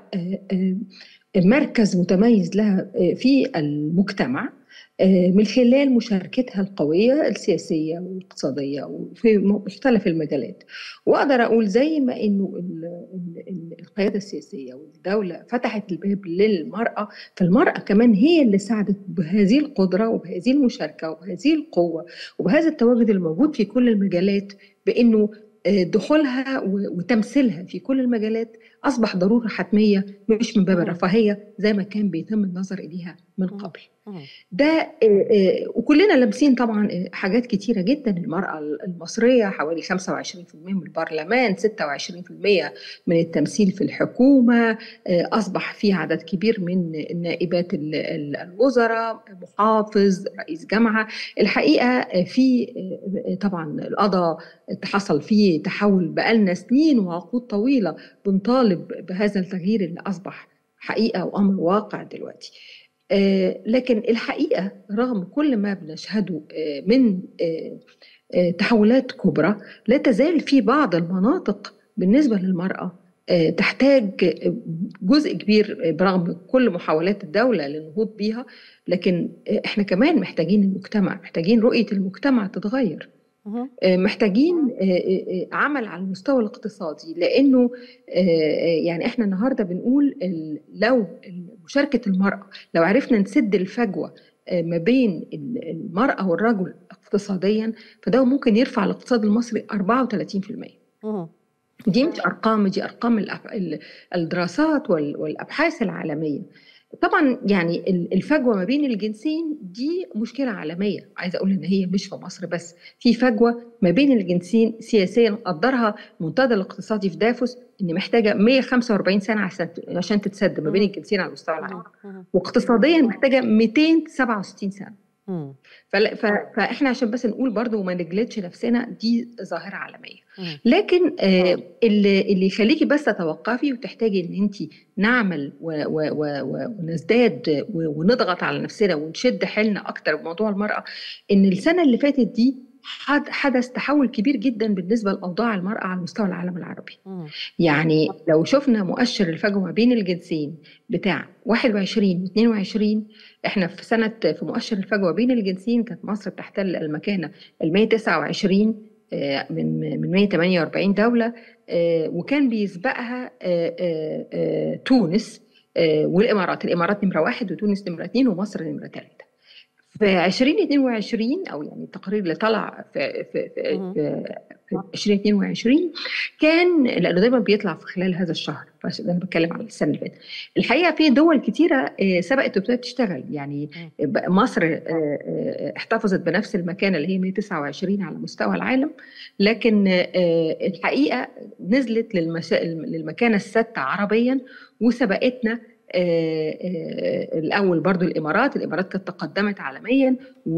مركز متميز لها في المجتمع من خلال مشاركتها القوية السياسية والاقتصادية وفي مختلف المجالات وأقدر أقول زي ما أنه القيادة السياسية والدولة فتحت الباب للمرأة فالمرأة كمان هي اللي ساعدت بهذه القدرة وبهذه المشاركة وبهذه القوة وبهذا التواجد الموجود في كل المجالات بأنه دخولها وتمثيلها في كل المجالات اصبح ضروره حتميه مش من باب الرفاهيه زي ما كان بيتم النظر اليها من قبل. ده وكلنا لابسين طبعا حاجات كتيره جدا المراه المصريه حوالي 25% من البرلمان 26% من التمثيل في الحكومه اصبح في عدد كبير من نائبات الوزراء محافظ رئيس جامعه الحقيقه في طبعا القضاء حصل فيه تحول بقالنا سنين وعقود طويله بنطالب بهذا التغيير اللي اصبح حقيقه وامر واقع دلوقتي. آه لكن الحقيقه رغم كل ما بنشهده آه من آه تحولات كبرى لا تزال في بعض المناطق بالنسبه للمراه تحتاج جزء كبير برغم كل محاولات الدوله للنهوض بيها لكن احنا كمان محتاجين المجتمع محتاجين رؤيه المجتمع تتغير محتاجين عمل على المستوى الاقتصادي لانه يعني احنا النهارده بنقول لو مشاركه المراه لو عرفنا نسد الفجوه ما بين المراه والرجل اقتصاديا فده ممكن يرفع الاقتصاد المصري 34% مهم. دي مش ارقام دي ارقام الأب- ال- الدراسات وال- والابحاث العالميه طبعا يعني ال- الفجوه ما بين الجنسين دي مشكله عالميه عايزه اقول ان هي مش في مصر بس في فجوه ما بين الجنسين سياسيا قدرها المنتدى الاقتصادي في دافوس ان محتاجه 145 سنه عشان عشان تتسد ما بين الجنسين على مستوى العالم مهم. واقتصاديا محتاجه 267 سنه مم. فلا- ف- فاحنا عشان بس نقول برضو وما نجلدش نفسنا دي ظاهره عالميه مم. لكن آه اللي اللي يخليكي بس تتوقفي وتحتاجي ان انت نعمل و و و و ونزداد و- ونضغط على نفسنا ونشد حيلنا اكتر بموضوع المراه ان السنه اللي فاتت دي حد- حدث تحول كبير جدا بالنسبه لاوضاع المراه على مستوى العالم العربي مم. يعني لو شفنا مؤشر الفجوه ما بين الجنسين بتاع 21 و 22 احنا في سنه في مؤشر الفجوه بين الجنسين كانت مصر بتحتل المكانه ال 129 آه، من من 148 دوله آه، وكان بيسبقها آه، آه، آه، تونس آه، والامارات الامارات نمره واحد وتونس نمره اثنين ومصر نمره ثلاثه في 2022 او يعني التقرير اللي طلع في في في, مهم. في, في 2022 كان لانه دايما بيطلع في خلال هذا الشهر بس انا بتكلم على السنه اللي فاتت الحقيقه في دول كتيره آه، سبقت وابتدت تشتغل يعني ب- مصر آه، آه، احتفظت بنفس المكانه اللي هي 129 على مستوى العالم لكن آه، الحقيقه نزلت للمشا... للمكانه السادسه عربيا وسبقتنا آه، آه، الاول برضو الامارات الامارات كانت تقدمت عالميا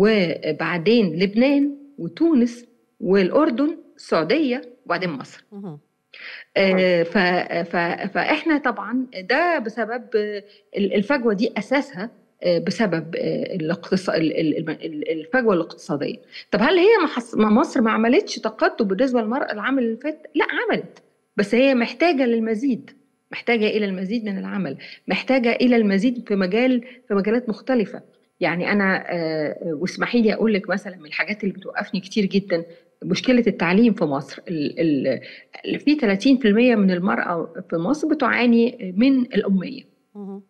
وبعدين لبنان وتونس والاردن السعوديه وبعدين مصر مهم. آه، ف... ف... فاحنا طبعا ده بسبب آه، الفجوه دي اساسها آه، بسبب آه، الاقتص... ال- ال- ال- الفجوه الاقتصاديه طب هل هي ما, حص... ما مصر ما عملتش تقدم بالنسبه للمراه العام اللي فات لا عملت بس هي محتاجه للمزيد محتاجه الى المزيد من العمل محتاجه الى المزيد في مجال في مجالات مختلفه يعني انا آه، واسمحي لي اقول لك مثلا من الحاجات اللي بتوقفني كتير جدا مشكله التعليم في مصر ال... ال... في 30% من المرأة في مصر بتعاني من الأمية مهم.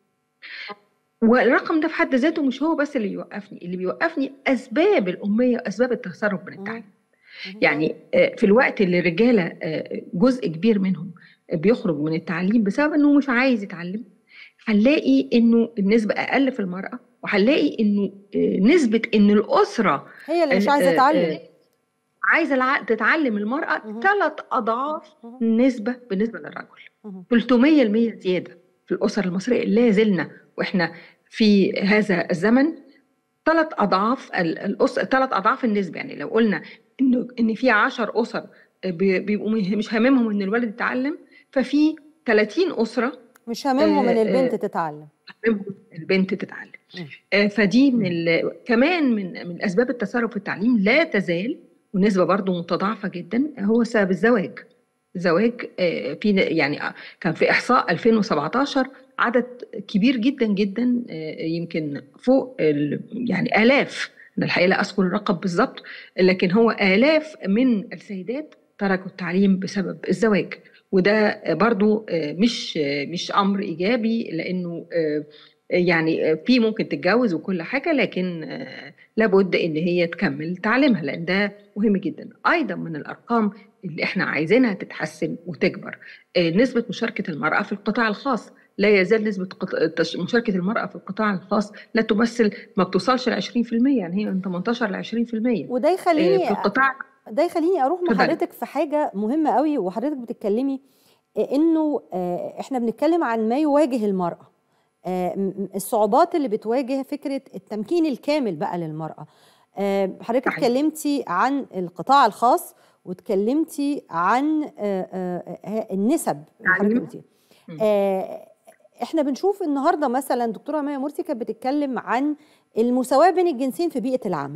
والرقم ده في حد ذاته مش هو بس اللي بيوقفني اللي بيوقفني أسباب الأمية أسباب التسرب من التعليم يعني آه، في الوقت اللي الرجالة آه، جزء كبير منهم بيخرج من التعليم بسبب انه مش عايز يتعلم هنلاقي انه النسبة اقل في المرأة وهنلاقي انه آه، نسبة ان الأسرة هي اللي مش آه، عايزه آه، تتعلم آه، عايزة الع- تتعلم المرأة مهم. ثلاث أضعاف مهم. النسبة بالنسبة للرجل مهم. 300% زيادة في الأسر المصرية لا زلنا وإحنا في هذا الزمن ثلاث أضعاف ال- الأس ثلاث أضعاف النسبة يعني لو قلنا إنه إن في 10 أسر بي- بيبقوا مه- مش هاممهم إن الولد يتعلم ففي 30 أسرة مش هاممهم ان آه، البنت آه. تتعلم هاممهم البنت تتعلم مم. آه، فدي من ال... كمان من من اسباب التسرب في التعليم لا تزال ونسبه برضو متضاعفه جدا هو سبب الزواج الزواج آه، في يعني آه، كان في احصاء 2017 عدد كبير جدا جدا آه، يمكن فوق ال... يعني الاف انا الحقيقه لا اذكر الرقم بالظبط لكن هو الاف من السيدات تركوا التعليم بسبب الزواج وده برضو آه، مش آه، مش امر ايجابي لانه آه، يعني في ممكن تتجوز وكل حاجه لكن آه، لابد ان هي تكمل تعليمها لان ده مهم جدا ايضا من الارقام اللي احنا عايزينها تتحسن وتكبر آه، نسبه مشاركه المراه في القطاع الخاص لا يزال نسبة قط- تش- مشاركة المرأة في القطاع الخاص لا تمثل ما بتوصلش ل 20% يعني هي من 18 ل 20% وده آه، يخليني في القطاع ده يخليني اروح مع اتفضلي. حضرتك في حاجه مهمه قوي وحضرتك بتتكلمي آه، انه آه، احنا بنتكلم عن ما يواجه المراه آه، م- م- الصعوبات اللي بتواجه فكره التمكين الكامل بقى للمراه آه، حضرتك صحيح. اتكلمتي عن القطاع الخاص واتكلمتي عن آه، آه، آه، النسب اللي حضرتك تعليم. قلتيها مم. آه، احنا بنشوف النهارده مثلا دكتوره مايا مرسي كانت بتتكلم عن المساواه بين الجنسين في بيئه العمل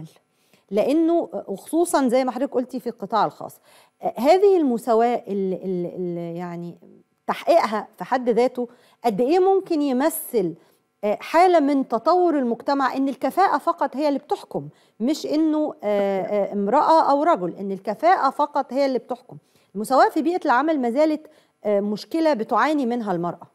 لانه وخصوصا زي ما حضرتك قلتي في القطاع الخاص آه، هذه المساواه اللي, اللي, اللي يعني تحقيقها في حد ذاته قد ايه ممكن يمثل آه، حاله من تطور المجتمع ان الكفاءه فقط هي اللي بتحكم مش انه آه، آه، امراه او رجل ان الكفاءه فقط هي اللي بتحكم المساواه في بيئه العمل ما زالت آه، مشكله بتعاني منها المراه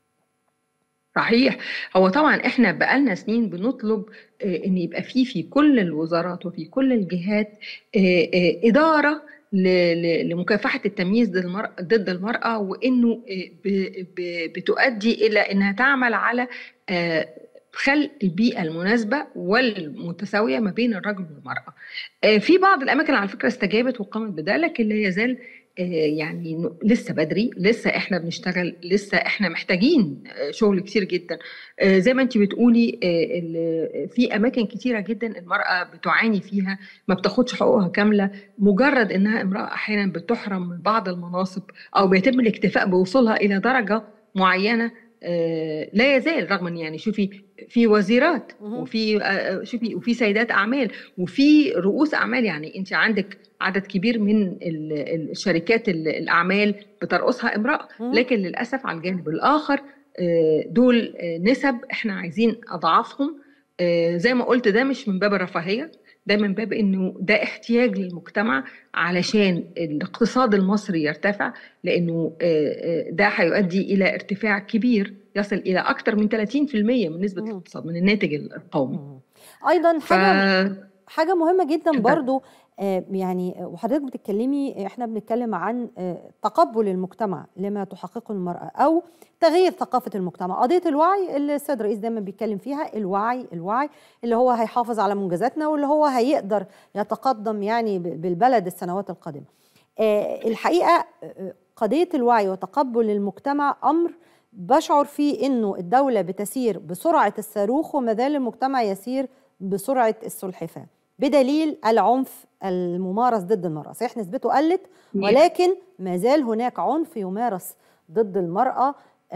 صحيح هو طبعا احنا بقالنا سنين بنطلب آه، ان يبقى في في كل الوزارات وفي كل الجهات آه، آه، اداره لمكافحه التمييز ضد المراه ضد المراه وانه بتؤدي الى انها تعمل على خلق البيئه المناسبه والمتساويه ما بين الرجل والمراه. في بعض الاماكن على فكره استجابت وقامت بده لكن لا يزال يعني لسه بدري لسه احنا بنشتغل لسه احنا محتاجين شغل كتير جدا زي ما انت بتقولي في اماكن كتيره جدا المراه بتعاني فيها ما بتاخدش حقوقها كامله مجرد انها امراه احيانا بتحرم من بعض المناصب او بيتم الاكتفاء بوصولها الى درجه معينه لا يزال رغم ان يعني شوفي في وزيرات وفي شوفي وفي سيدات اعمال وفي رؤوس اعمال يعني انت عندك عدد كبير من الشركات الاعمال بترأسها امراه لكن للاسف على الجانب الاخر دول نسب احنا عايزين اضعافهم زي ما قلت ده مش من باب الرفاهيه ده من باب انه ده احتياج للمجتمع علشان الاقتصاد المصري يرتفع لانه ده هيؤدي الى ارتفاع كبير يصل الى اكثر من 30% من نسبه الاقتصاد من الناتج القومي ايضا حاجه ف... حاجه مهمه جدا برضو يعني وحضرتك بتتكلمي احنا بنتكلم عن تقبل المجتمع لما تحققه المراه او تغيير ثقافه المجتمع قضيه الوعي اللي السيد الرئيس دايما بيتكلم فيها الوعي الوعي اللي هو هيحافظ على منجزاتنا واللي هو هيقدر يتقدم يعني بالبلد السنوات القادمه الحقيقه قضيه الوعي وتقبل المجتمع امر بشعر فيه انه الدوله بتسير بسرعه الصاروخ وما زال المجتمع يسير بسرعه السلحفاه بدليل العنف الممارس ضد المرأة صحيح نسبته قلت ولكن ما زال هناك عنف يمارس ضد المرأة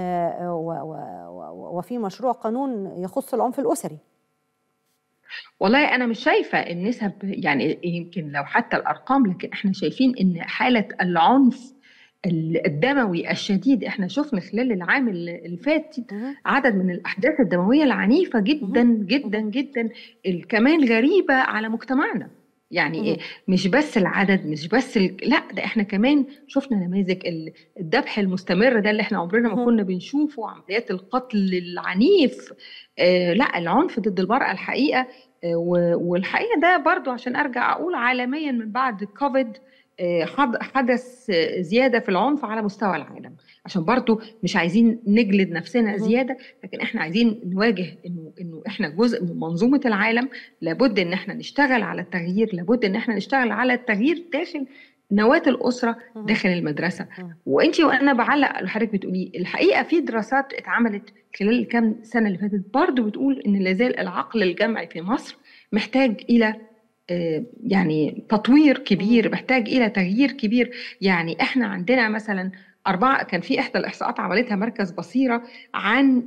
وفي مشروع قانون يخص العنف الأسري والله أنا مش شايفة النسب يعني يمكن لو حتى الأرقام لكن احنا شايفين إن حالة العنف الدموي الشديد احنا شفنا خلال العام اللي فات عدد من الاحداث الدمويه العنيفه جدا جدا جدا كمان غريبه على مجتمعنا يعني مش بس العدد مش بس ال... لا ده احنا كمان شفنا نماذج الذبح المستمر ده اللي احنا عمرنا ما كنا بنشوفه عمليات القتل العنيف آه لا العنف ضد المراه الحقيقه آه والحقيقه ده برضو عشان ارجع اقول عالميا من بعد كوفيد حدث زياده في العنف على مستوى العالم عشان برضو مش عايزين نجلد نفسنا زياده لكن احنا عايزين نواجه انه انه احنا جزء من منظومه العالم لابد ان احنا نشتغل على التغيير لابد ان احنا نشتغل على التغيير داخل نواه الاسره داخل المدرسه وانت وانا بعلق حضرتك بتقولي الحقيقه في دراسات اتعملت خلال الكام سنه اللي فاتت برضو بتقول ان لازال العقل الجمعي في مصر محتاج الى يعني تطوير كبير محتاج الى تغيير كبير يعني احنا عندنا مثلا أربعة كان في إحدى الإحصاءات عملتها مركز بصيرة عن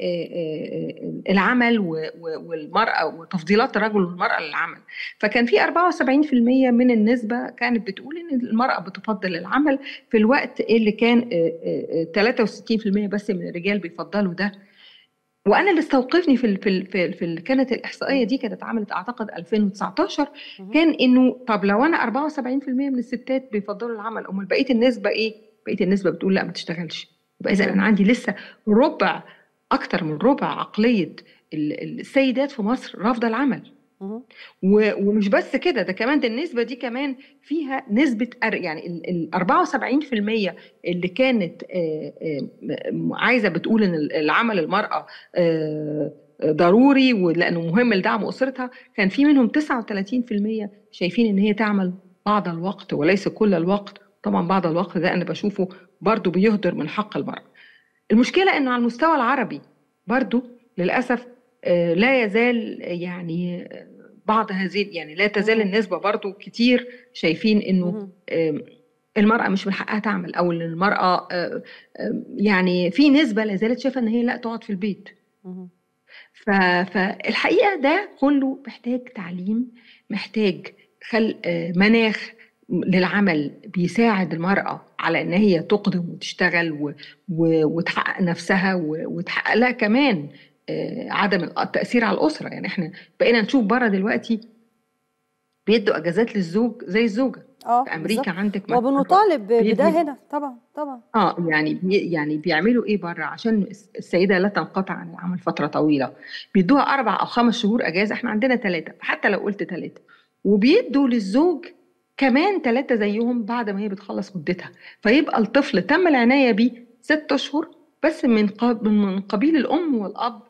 العمل والمرأة وتفضيلات الرجل والمرأة للعمل فكان في 74% من النسبة كانت بتقول إن المرأة بتفضل العمل في الوقت اللي كان 63% بس من الرجال بيفضلوا ده وانا اللي استوقفني في ال في ال في, ال في ال كانت الاحصائيه دي كانت اتعملت اعتقد 2019 كان انه طب لو انا 74% من الستات بيفضلوا العمل امال بقيه النسبه ايه؟ بقيه النسبه بتقول لا ما تشتغلش يبقى اذا انا عندي لسه ربع اكتر من ربع عقليه السيدات في مصر رافضه العمل ومش بس كده ده كمان ده النسبة دي كمان فيها نسبة يعني ال 74% اللي كانت عايزة بتقول إن العمل المرأة ضروري ولأنه مهم لدعم أسرتها كان في منهم 39% شايفين إن هي تعمل بعض الوقت وليس كل الوقت طبعا بعض الوقت ده أنا بشوفه برضو بيهدر من حق المرأة المشكلة إنه على المستوى العربي برضو للأسف لا يزال يعني بعض هذه يعني لا تزال النسبة برضو كتير شايفين إنه المرأة مش من حقها تعمل أو إن المرأة يعني في نسبة لا زالت شايفة إن هي لا تقعد في البيت فالحقيقة ده كله محتاج تعليم محتاج خلق مناخ للعمل بيساعد المرأة على إن هي تقدم وتشتغل و... و... وتحقق نفسها و... وتحقق لها كمان عدم التأثير على الأسرة يعني احنا بقينا نشوف بره دلوقتي بيدوا أجازات للزوج زي الزوجة اه في أمريكا بالزبط. عندك وبنطالب بده هنا طبعا طبعا اه يعني بي يعني بيعملوا ايه بره عشان السيده لا تنقطع عن العمل فتره طويله بيدوها اربع او خمس شهور اجازه احنا عندنا ثلاثه حتى لو قلت ثلاثه وبيدوا للزوج كمان ثلاثة زيهم بعد ما هي بتخلص مدتها فيبقى الطفل تم العناية بيه ست أشهر بس من قب- من قبيل الأم والأب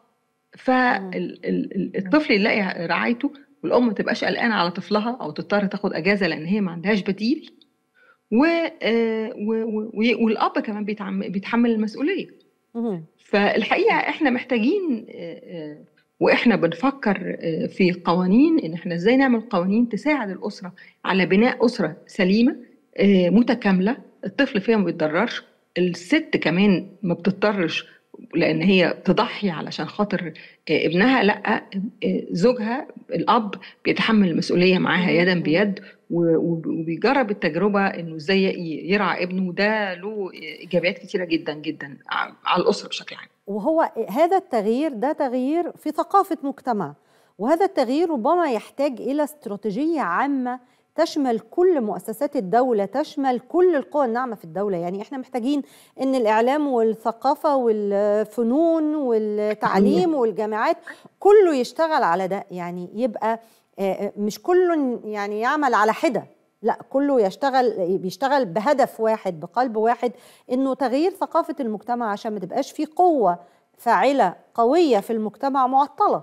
فالطفل يلاقي رعايته والأم ما تبقاش قلقانة على طفلها أو تضطر تاخد أجازة لأن هي ما عندهاش بديل و... آه، و... و... والأب كمان بيتعم... بيتحمل المسؤولية مهم. فالحقيقه احنا محتاجين آه، آه، واحنا بنفكر آه، في قوانين ان احنا ازاي نعمل قوانين تساعد الاسره على بناء اسره سليمه آه، متكامله الطفل فيها ما بيتضررش الست كمان ما بتضطرش لان هي تضحي علشان خاطر آه، ابنها لا آه، زوجها الاب بيتحمل المسؤوليه معاها يدا بيد و- وب- وبيجرب التجربه انه ازاي ي- يرعى ابنه وده له ايجابيات كتيره جدا جدا ع- على الاسره بشكل عام وهو هذا التغيير ده تغيير في ثقافة مجتمع وهذا التغيير ربما يحتاج إلى استراتيجية عامة تشمل كل مؤسسات الدولة تشمل كل القوى الناعمة في الدولة يعني احنا محتاجين ان الإعلام والثقافة والفنون والتعليم والجامعات كله يشتغل على ده يعني يبقى آه، آه، مش كله يعني يعمل على حدة لا كله يشتغل بيشتغل بهدف واحد بقلب واحد انه تغيير ثقافة المجتمع عشان ما تبقاش في قوة فاعلة قوية في المجتمع معطلة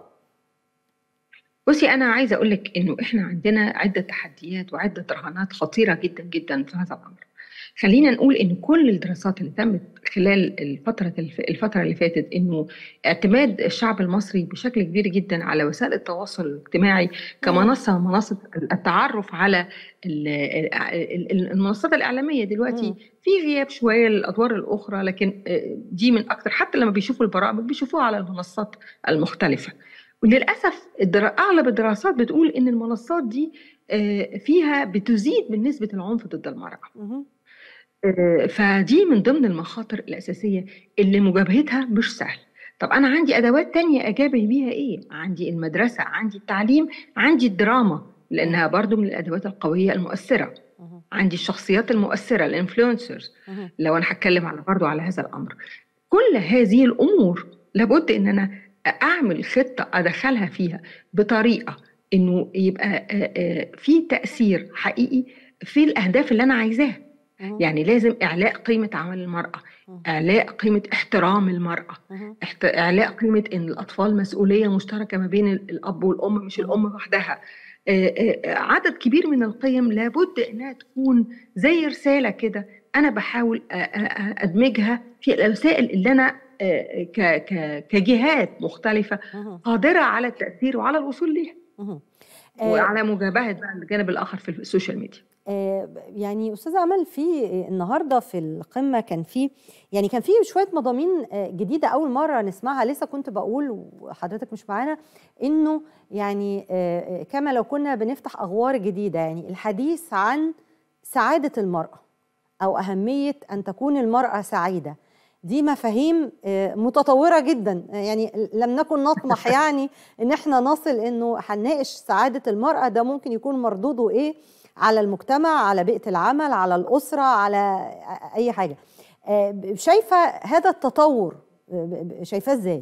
بصي انا عايزه اقول لك انه احنا عندنا عده تحديات وعده رهانات خطيره جدا جدا في هذا الامر خلينا نقول ان كل الدراسات اللي تمت خلال الفتره الف- الفتره اللي فاتت انه اعتماد الشعب المصري بشكل كبير جدا على وسائل التواصل الاجتماعي كمنصه من منصه التعرف على ال- ال- ال- المنصات الاعلاميه دلوقتي مم. في غياب شويه للادوار الاخرى لكن آه، دي من اكتر حتى لما بيشوفوا البرامج بيشوفوها على المنصات المختلفه وللاسف الدرا... اغلب الدراسات بتقول ان المنصات دي آه، فيها بتزيد من نسبه العنف ضد المراه مهم. آه، فدي من ضمن المخاطر الأساسية اللي مجابهتها مش سهل طب أنا عندي أدوات تانية أجابه بيها إيه؟ عندي المدرسة عندي التعليم عندي الدراما لأنها برضو من الأدوات القوية المؤثرة مهم. عندي الشخصيات المؤثرة الانفلونسرز مهم. لو أنا هتكلم على برضو على هذا الأمر كل هذه الأمور لابد إن أنا أعمل خطة أدخلها فيها بطريقة إنه يبقى آه، آه، في تأثير حقيقي في الأهداف اللي أنا عايزاها مهم. يعني لازم إعلاء قيمة عمل المرأة مم. إعلاء قيمة احترام المرأة مهم. احت- إعلاء قيمة إن الأطفال مسؤولية مشتركة ما بين ال- الأب والأم مش الأم وحدها آه، آه، آه، عدد كبير من القيم لابد إنها تكون زي رسالة كده أنا بحاول آه، آه، آه، أدمجها في الوسائل اللي أنا آه، ك- ك- كجهات مختلفة مهم. قادرة على التأثير وعلى الوصول ليها مهم. آه، وعلى مجابهة بقى الجانب الآخر في السوشيال ميديا آه، يعني استاذه امل في النهارده في القمه كان في يعني كان في شويه مضامين آه، جديده اول مره نسمعها لسه كنت بقول وحضرتك مش معانا انه يعني آه، آه، كما لو كنا بنفتح اغوار جديده يعني الحديث عن سعاده المراه او اهميه ان تكون المراه سعيده دي مفاهيم آه، متطوره جدا آه، يعني لم نكن نطمح يعني ان احنا نصل انه هنناقش سعاده المراه ده ممكن يكون مردوده ايه على المجتمع على بيئه العمل على الاسره على اي حاجه آه، شايفه هذا التطور آه، شايفاه ازاي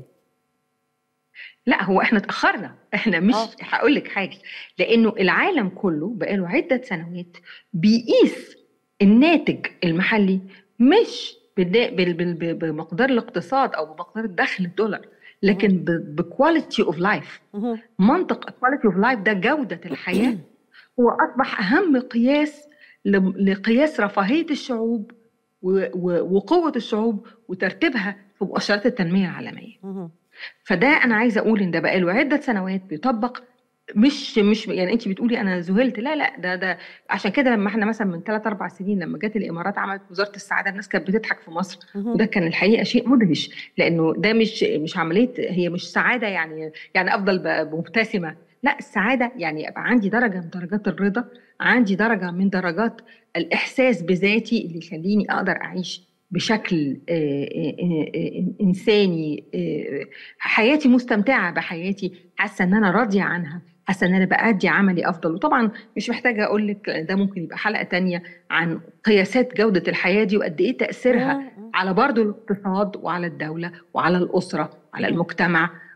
لا هو احنا اتاخرنا احنا مش آه. هقول لك حاجه لانه العالم كله بقاله عده سنوات بيقيس الناتج المحلي مش بدا- بال- بال- ب- بمقدار الاقتصاد او بمقدار الدخل الدولار لكن بكواليتي اوف لايف مهم. منطق كواليتي اوف لايف ده جوده الحياه هو اصبح اهم قياس ل- لقياس رفاهيه الشعوب و- و- وقوه الشعوب وترتيبها في مؤشرات التنميه العالميه مهم. فده انا عايزه اقول ان ده بقاله عده سنوات بيطبق مش مش يعني انت بتقولي انا ذهلت لا لا ده ده عشان كده لما احنا مثلا من ثلاث اربع سنين لما جت الامارات عملت وزاره السعاده الناس كانت بتضحك في مصر مهم. وده كان الحقيقه شيء مدهش لانه ده مش مش عمليه هي مش سعاده يعني يعني افضل ب- مبتسمه لا السعاده يعني يبقى عندي درجه من درجات الرضا عندي درجه من درجات الاحساس بذاتي اللي يخليني اقدر اعيش بشكل آه، آه، آه، انساني آه، حياتي مستمتعه بحياتي حاسه ان انا راضيه عنها حاسه ان انا بادي عملي افضل وطبعا مش محتاجه اقول لك ده ممكن يبقى حلقه تانية عن قياسات جوده الحياه دي وقد ايه تاثيرها مم. على برضو الاقتصاد وعلى الدولة وعلى الأسرة وعلى المجتمع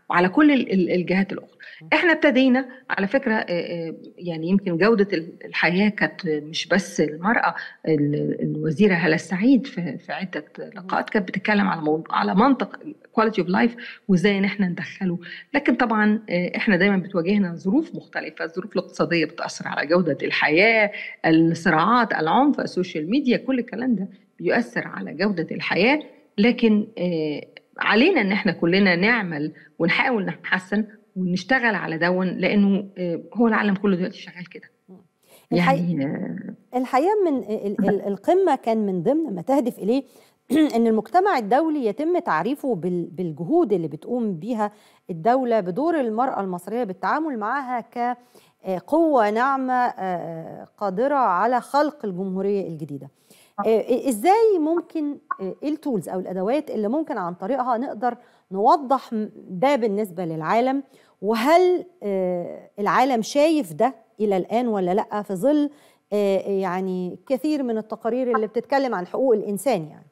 وعلى كل ال- ال- الجهات الاخرى احنا ابتدينا على فكره آه، آه، يعني يمكن جوده ال- الحياه كانت مش بس المراه ال- الوزيره هلا السعيد في في عده لقاءات كانت بتتكلم على موضوع على منطق كواليتي اوف لايف وازاي ان احنا ندخله لكن طبعا آه، احنا دايما بتواجهنا ظروف مختلفه الظروف الاقتصاديه بتاثر على جوده الحياه الصراعات العنف السوشيال ميديا كل الكلام ده بيؤثر على جوده الحياه لكن آه، علينا ان احنا كلنا نعمل ونحاول نحسن ونشتغل على دون لانه آه، هو العالم كله دلوقتي شغال كده يعني آه، الحقيقه من ال- ال- القمه كان من ضمن ما تهدف اليه ان المجتمع الدولي يتم تعريفه بال- بالجهود اللي بتقوم بيها الدوله بدور المراه المصريه بالتعامل معها كقوه ناعمه آه، قادره على خلق الجمهوريه الجديده آه، ازاي ممكن آه، ايه التولز او الادوات اللي ممكن عن طريقها نقدر نوضح م- ده بالنسبه للعالم وهل آه، العالم شايف ده الى الان ولا لا في ظل آه، يعني كثير من التقارير اللي بتتكلم عن حقوق الانسان يعني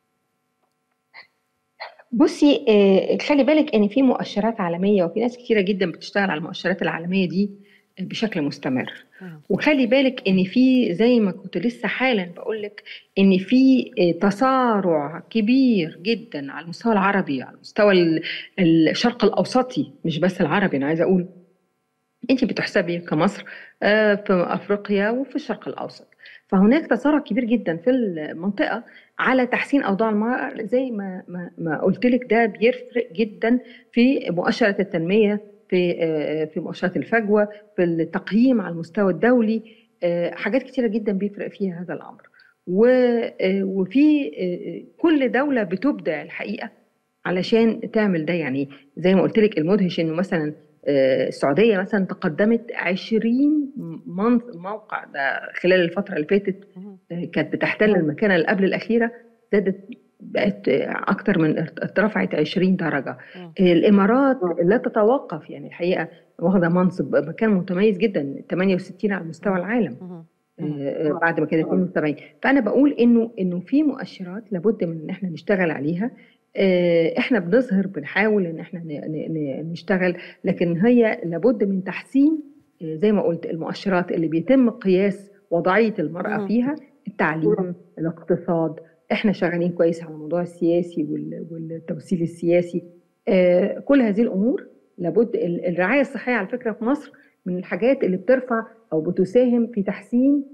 بصي آه، خلي بالك ان في مؤشرات عالميه وفي ناس كتيره جدا بتشتغل على المؤشرات العالميه دي بشكل مستمر وخلي بالك ان في زي ما كنت لسه حالا بقول لك ان في آه، تسارع كبير جدا على المستوى العربي على المستوى ال- الشرق الاوسطي مش بس العربي انا عايزه اقول انت بتحسبي كمصر آه، في افريقيا وفي الشرق الاوسط فهناك تسارع كبير جدا في المنطقه على تحسين اوضاع المراه زي ما ما, ما قلت لك ده بيفرق جدا في مؤشره التنميه في آه، في مؤشرات الفجوه في التقييم على المستوى الدولي آه، حاجات كتيره جدا بيفرق فيها هذا الامر و- آه، وفي آه، كل دوله بتبدع الحقيقه علشان تعمل ده يعني زي ما قلت لك المدهش انه مثلا آه، السعوديه مثلا تقدمت 20 منط- موقع ده خلال الفتره اللي فاتت آه، كانت بتحتل المكانه اللي قبل الاخيره زادت بقت آه، اكتر من اترفعت 20 درجه مم. الامارات لا تتوقف يعني الحقيقه واخده منصب مكان متميز جدا 68 على مستوى العالم مهم. آه، بعد ما كانت 72 فانا بقول انه انه في مؤشرات لابد من ان احنا نشتغل عليها آه، احنا بنظهر بنحاول ان احنا ن- ن- ن- نشتغل لكن هي لابد من تحسين آه، زي ما قلت المؤشرات اللي بيتم قياس وضعيه المراه مم. فيها التعليم الاقتصاد احنا شغالين كويس على الموضوع السياسي وال- والتوسيل السياسي آه، كل هذه الامور لابد ال- الرعايه الصحيه على فكره في مصر من الحاجات اللي بترفع او بتساهم في تحسين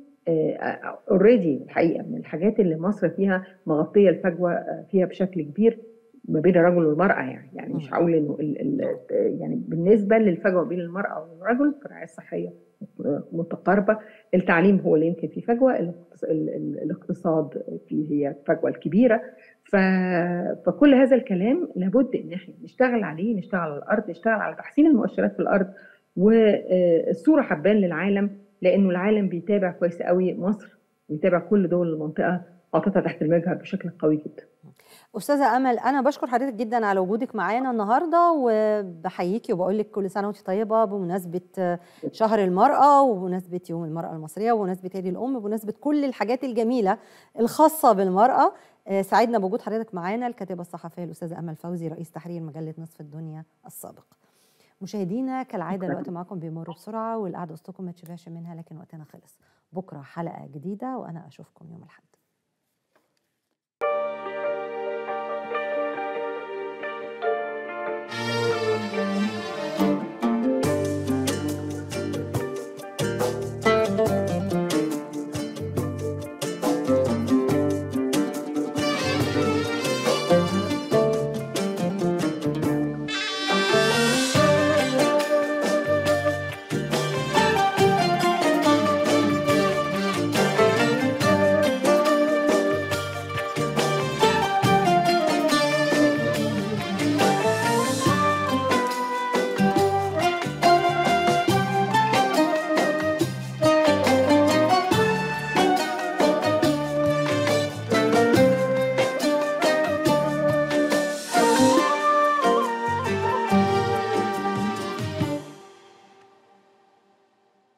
اوريدي الحقيقه من الحاجات اللي مصر فيها مغطيه الفجوه آه، فيها بشكل كبير ما بين الرجل والمراه يعني يعني مش مم. هقول انه ال ال يعني بالنسبه للفجوه بين المراه والرجل في الرعايه الصحيه آه، متقاربه التعليم هو اللي يمكن فيه فجوه الاقتص- ال- ال- الاقتصاد فيه هي الفجوه الكبيره ف... فكل هذا الكلام لابد ان احنا نشتغل عليه نشتغل على الارض نشتغل على تحسين المؤشرات في الارض والصوره حبان للعالم لانه العالم بيتابع كويس قوي مصر بيتابع كل دول المنطقه حاططها تحت المجهر بشكل قوي جدا استاذه امل انا بشكر حضرتك جدا على وجودك معانا النهارده وبحييكي وبقول لك كل سنه وانت طيبه بمناسبه شهر المراه وبمناسبه يوم المراه المصريه وبمناسبه عيد الام وبمناسبه كل الحاجات الجميله الخاصه بالمراه آه، سعدنا بوجود حضرتك معانا الكاتبه الصحفيه الاستاذه امل فوزي رئيس تحرير مجله نصف الدنيا السابق مشاهدينا كالعاده الوقت معاكم بيمر بسرعه والقعده وسطكم ما تشبعش منها لكن وقتنا خلص بكره حلقه جديده وانا اشوفكم يوم الاحد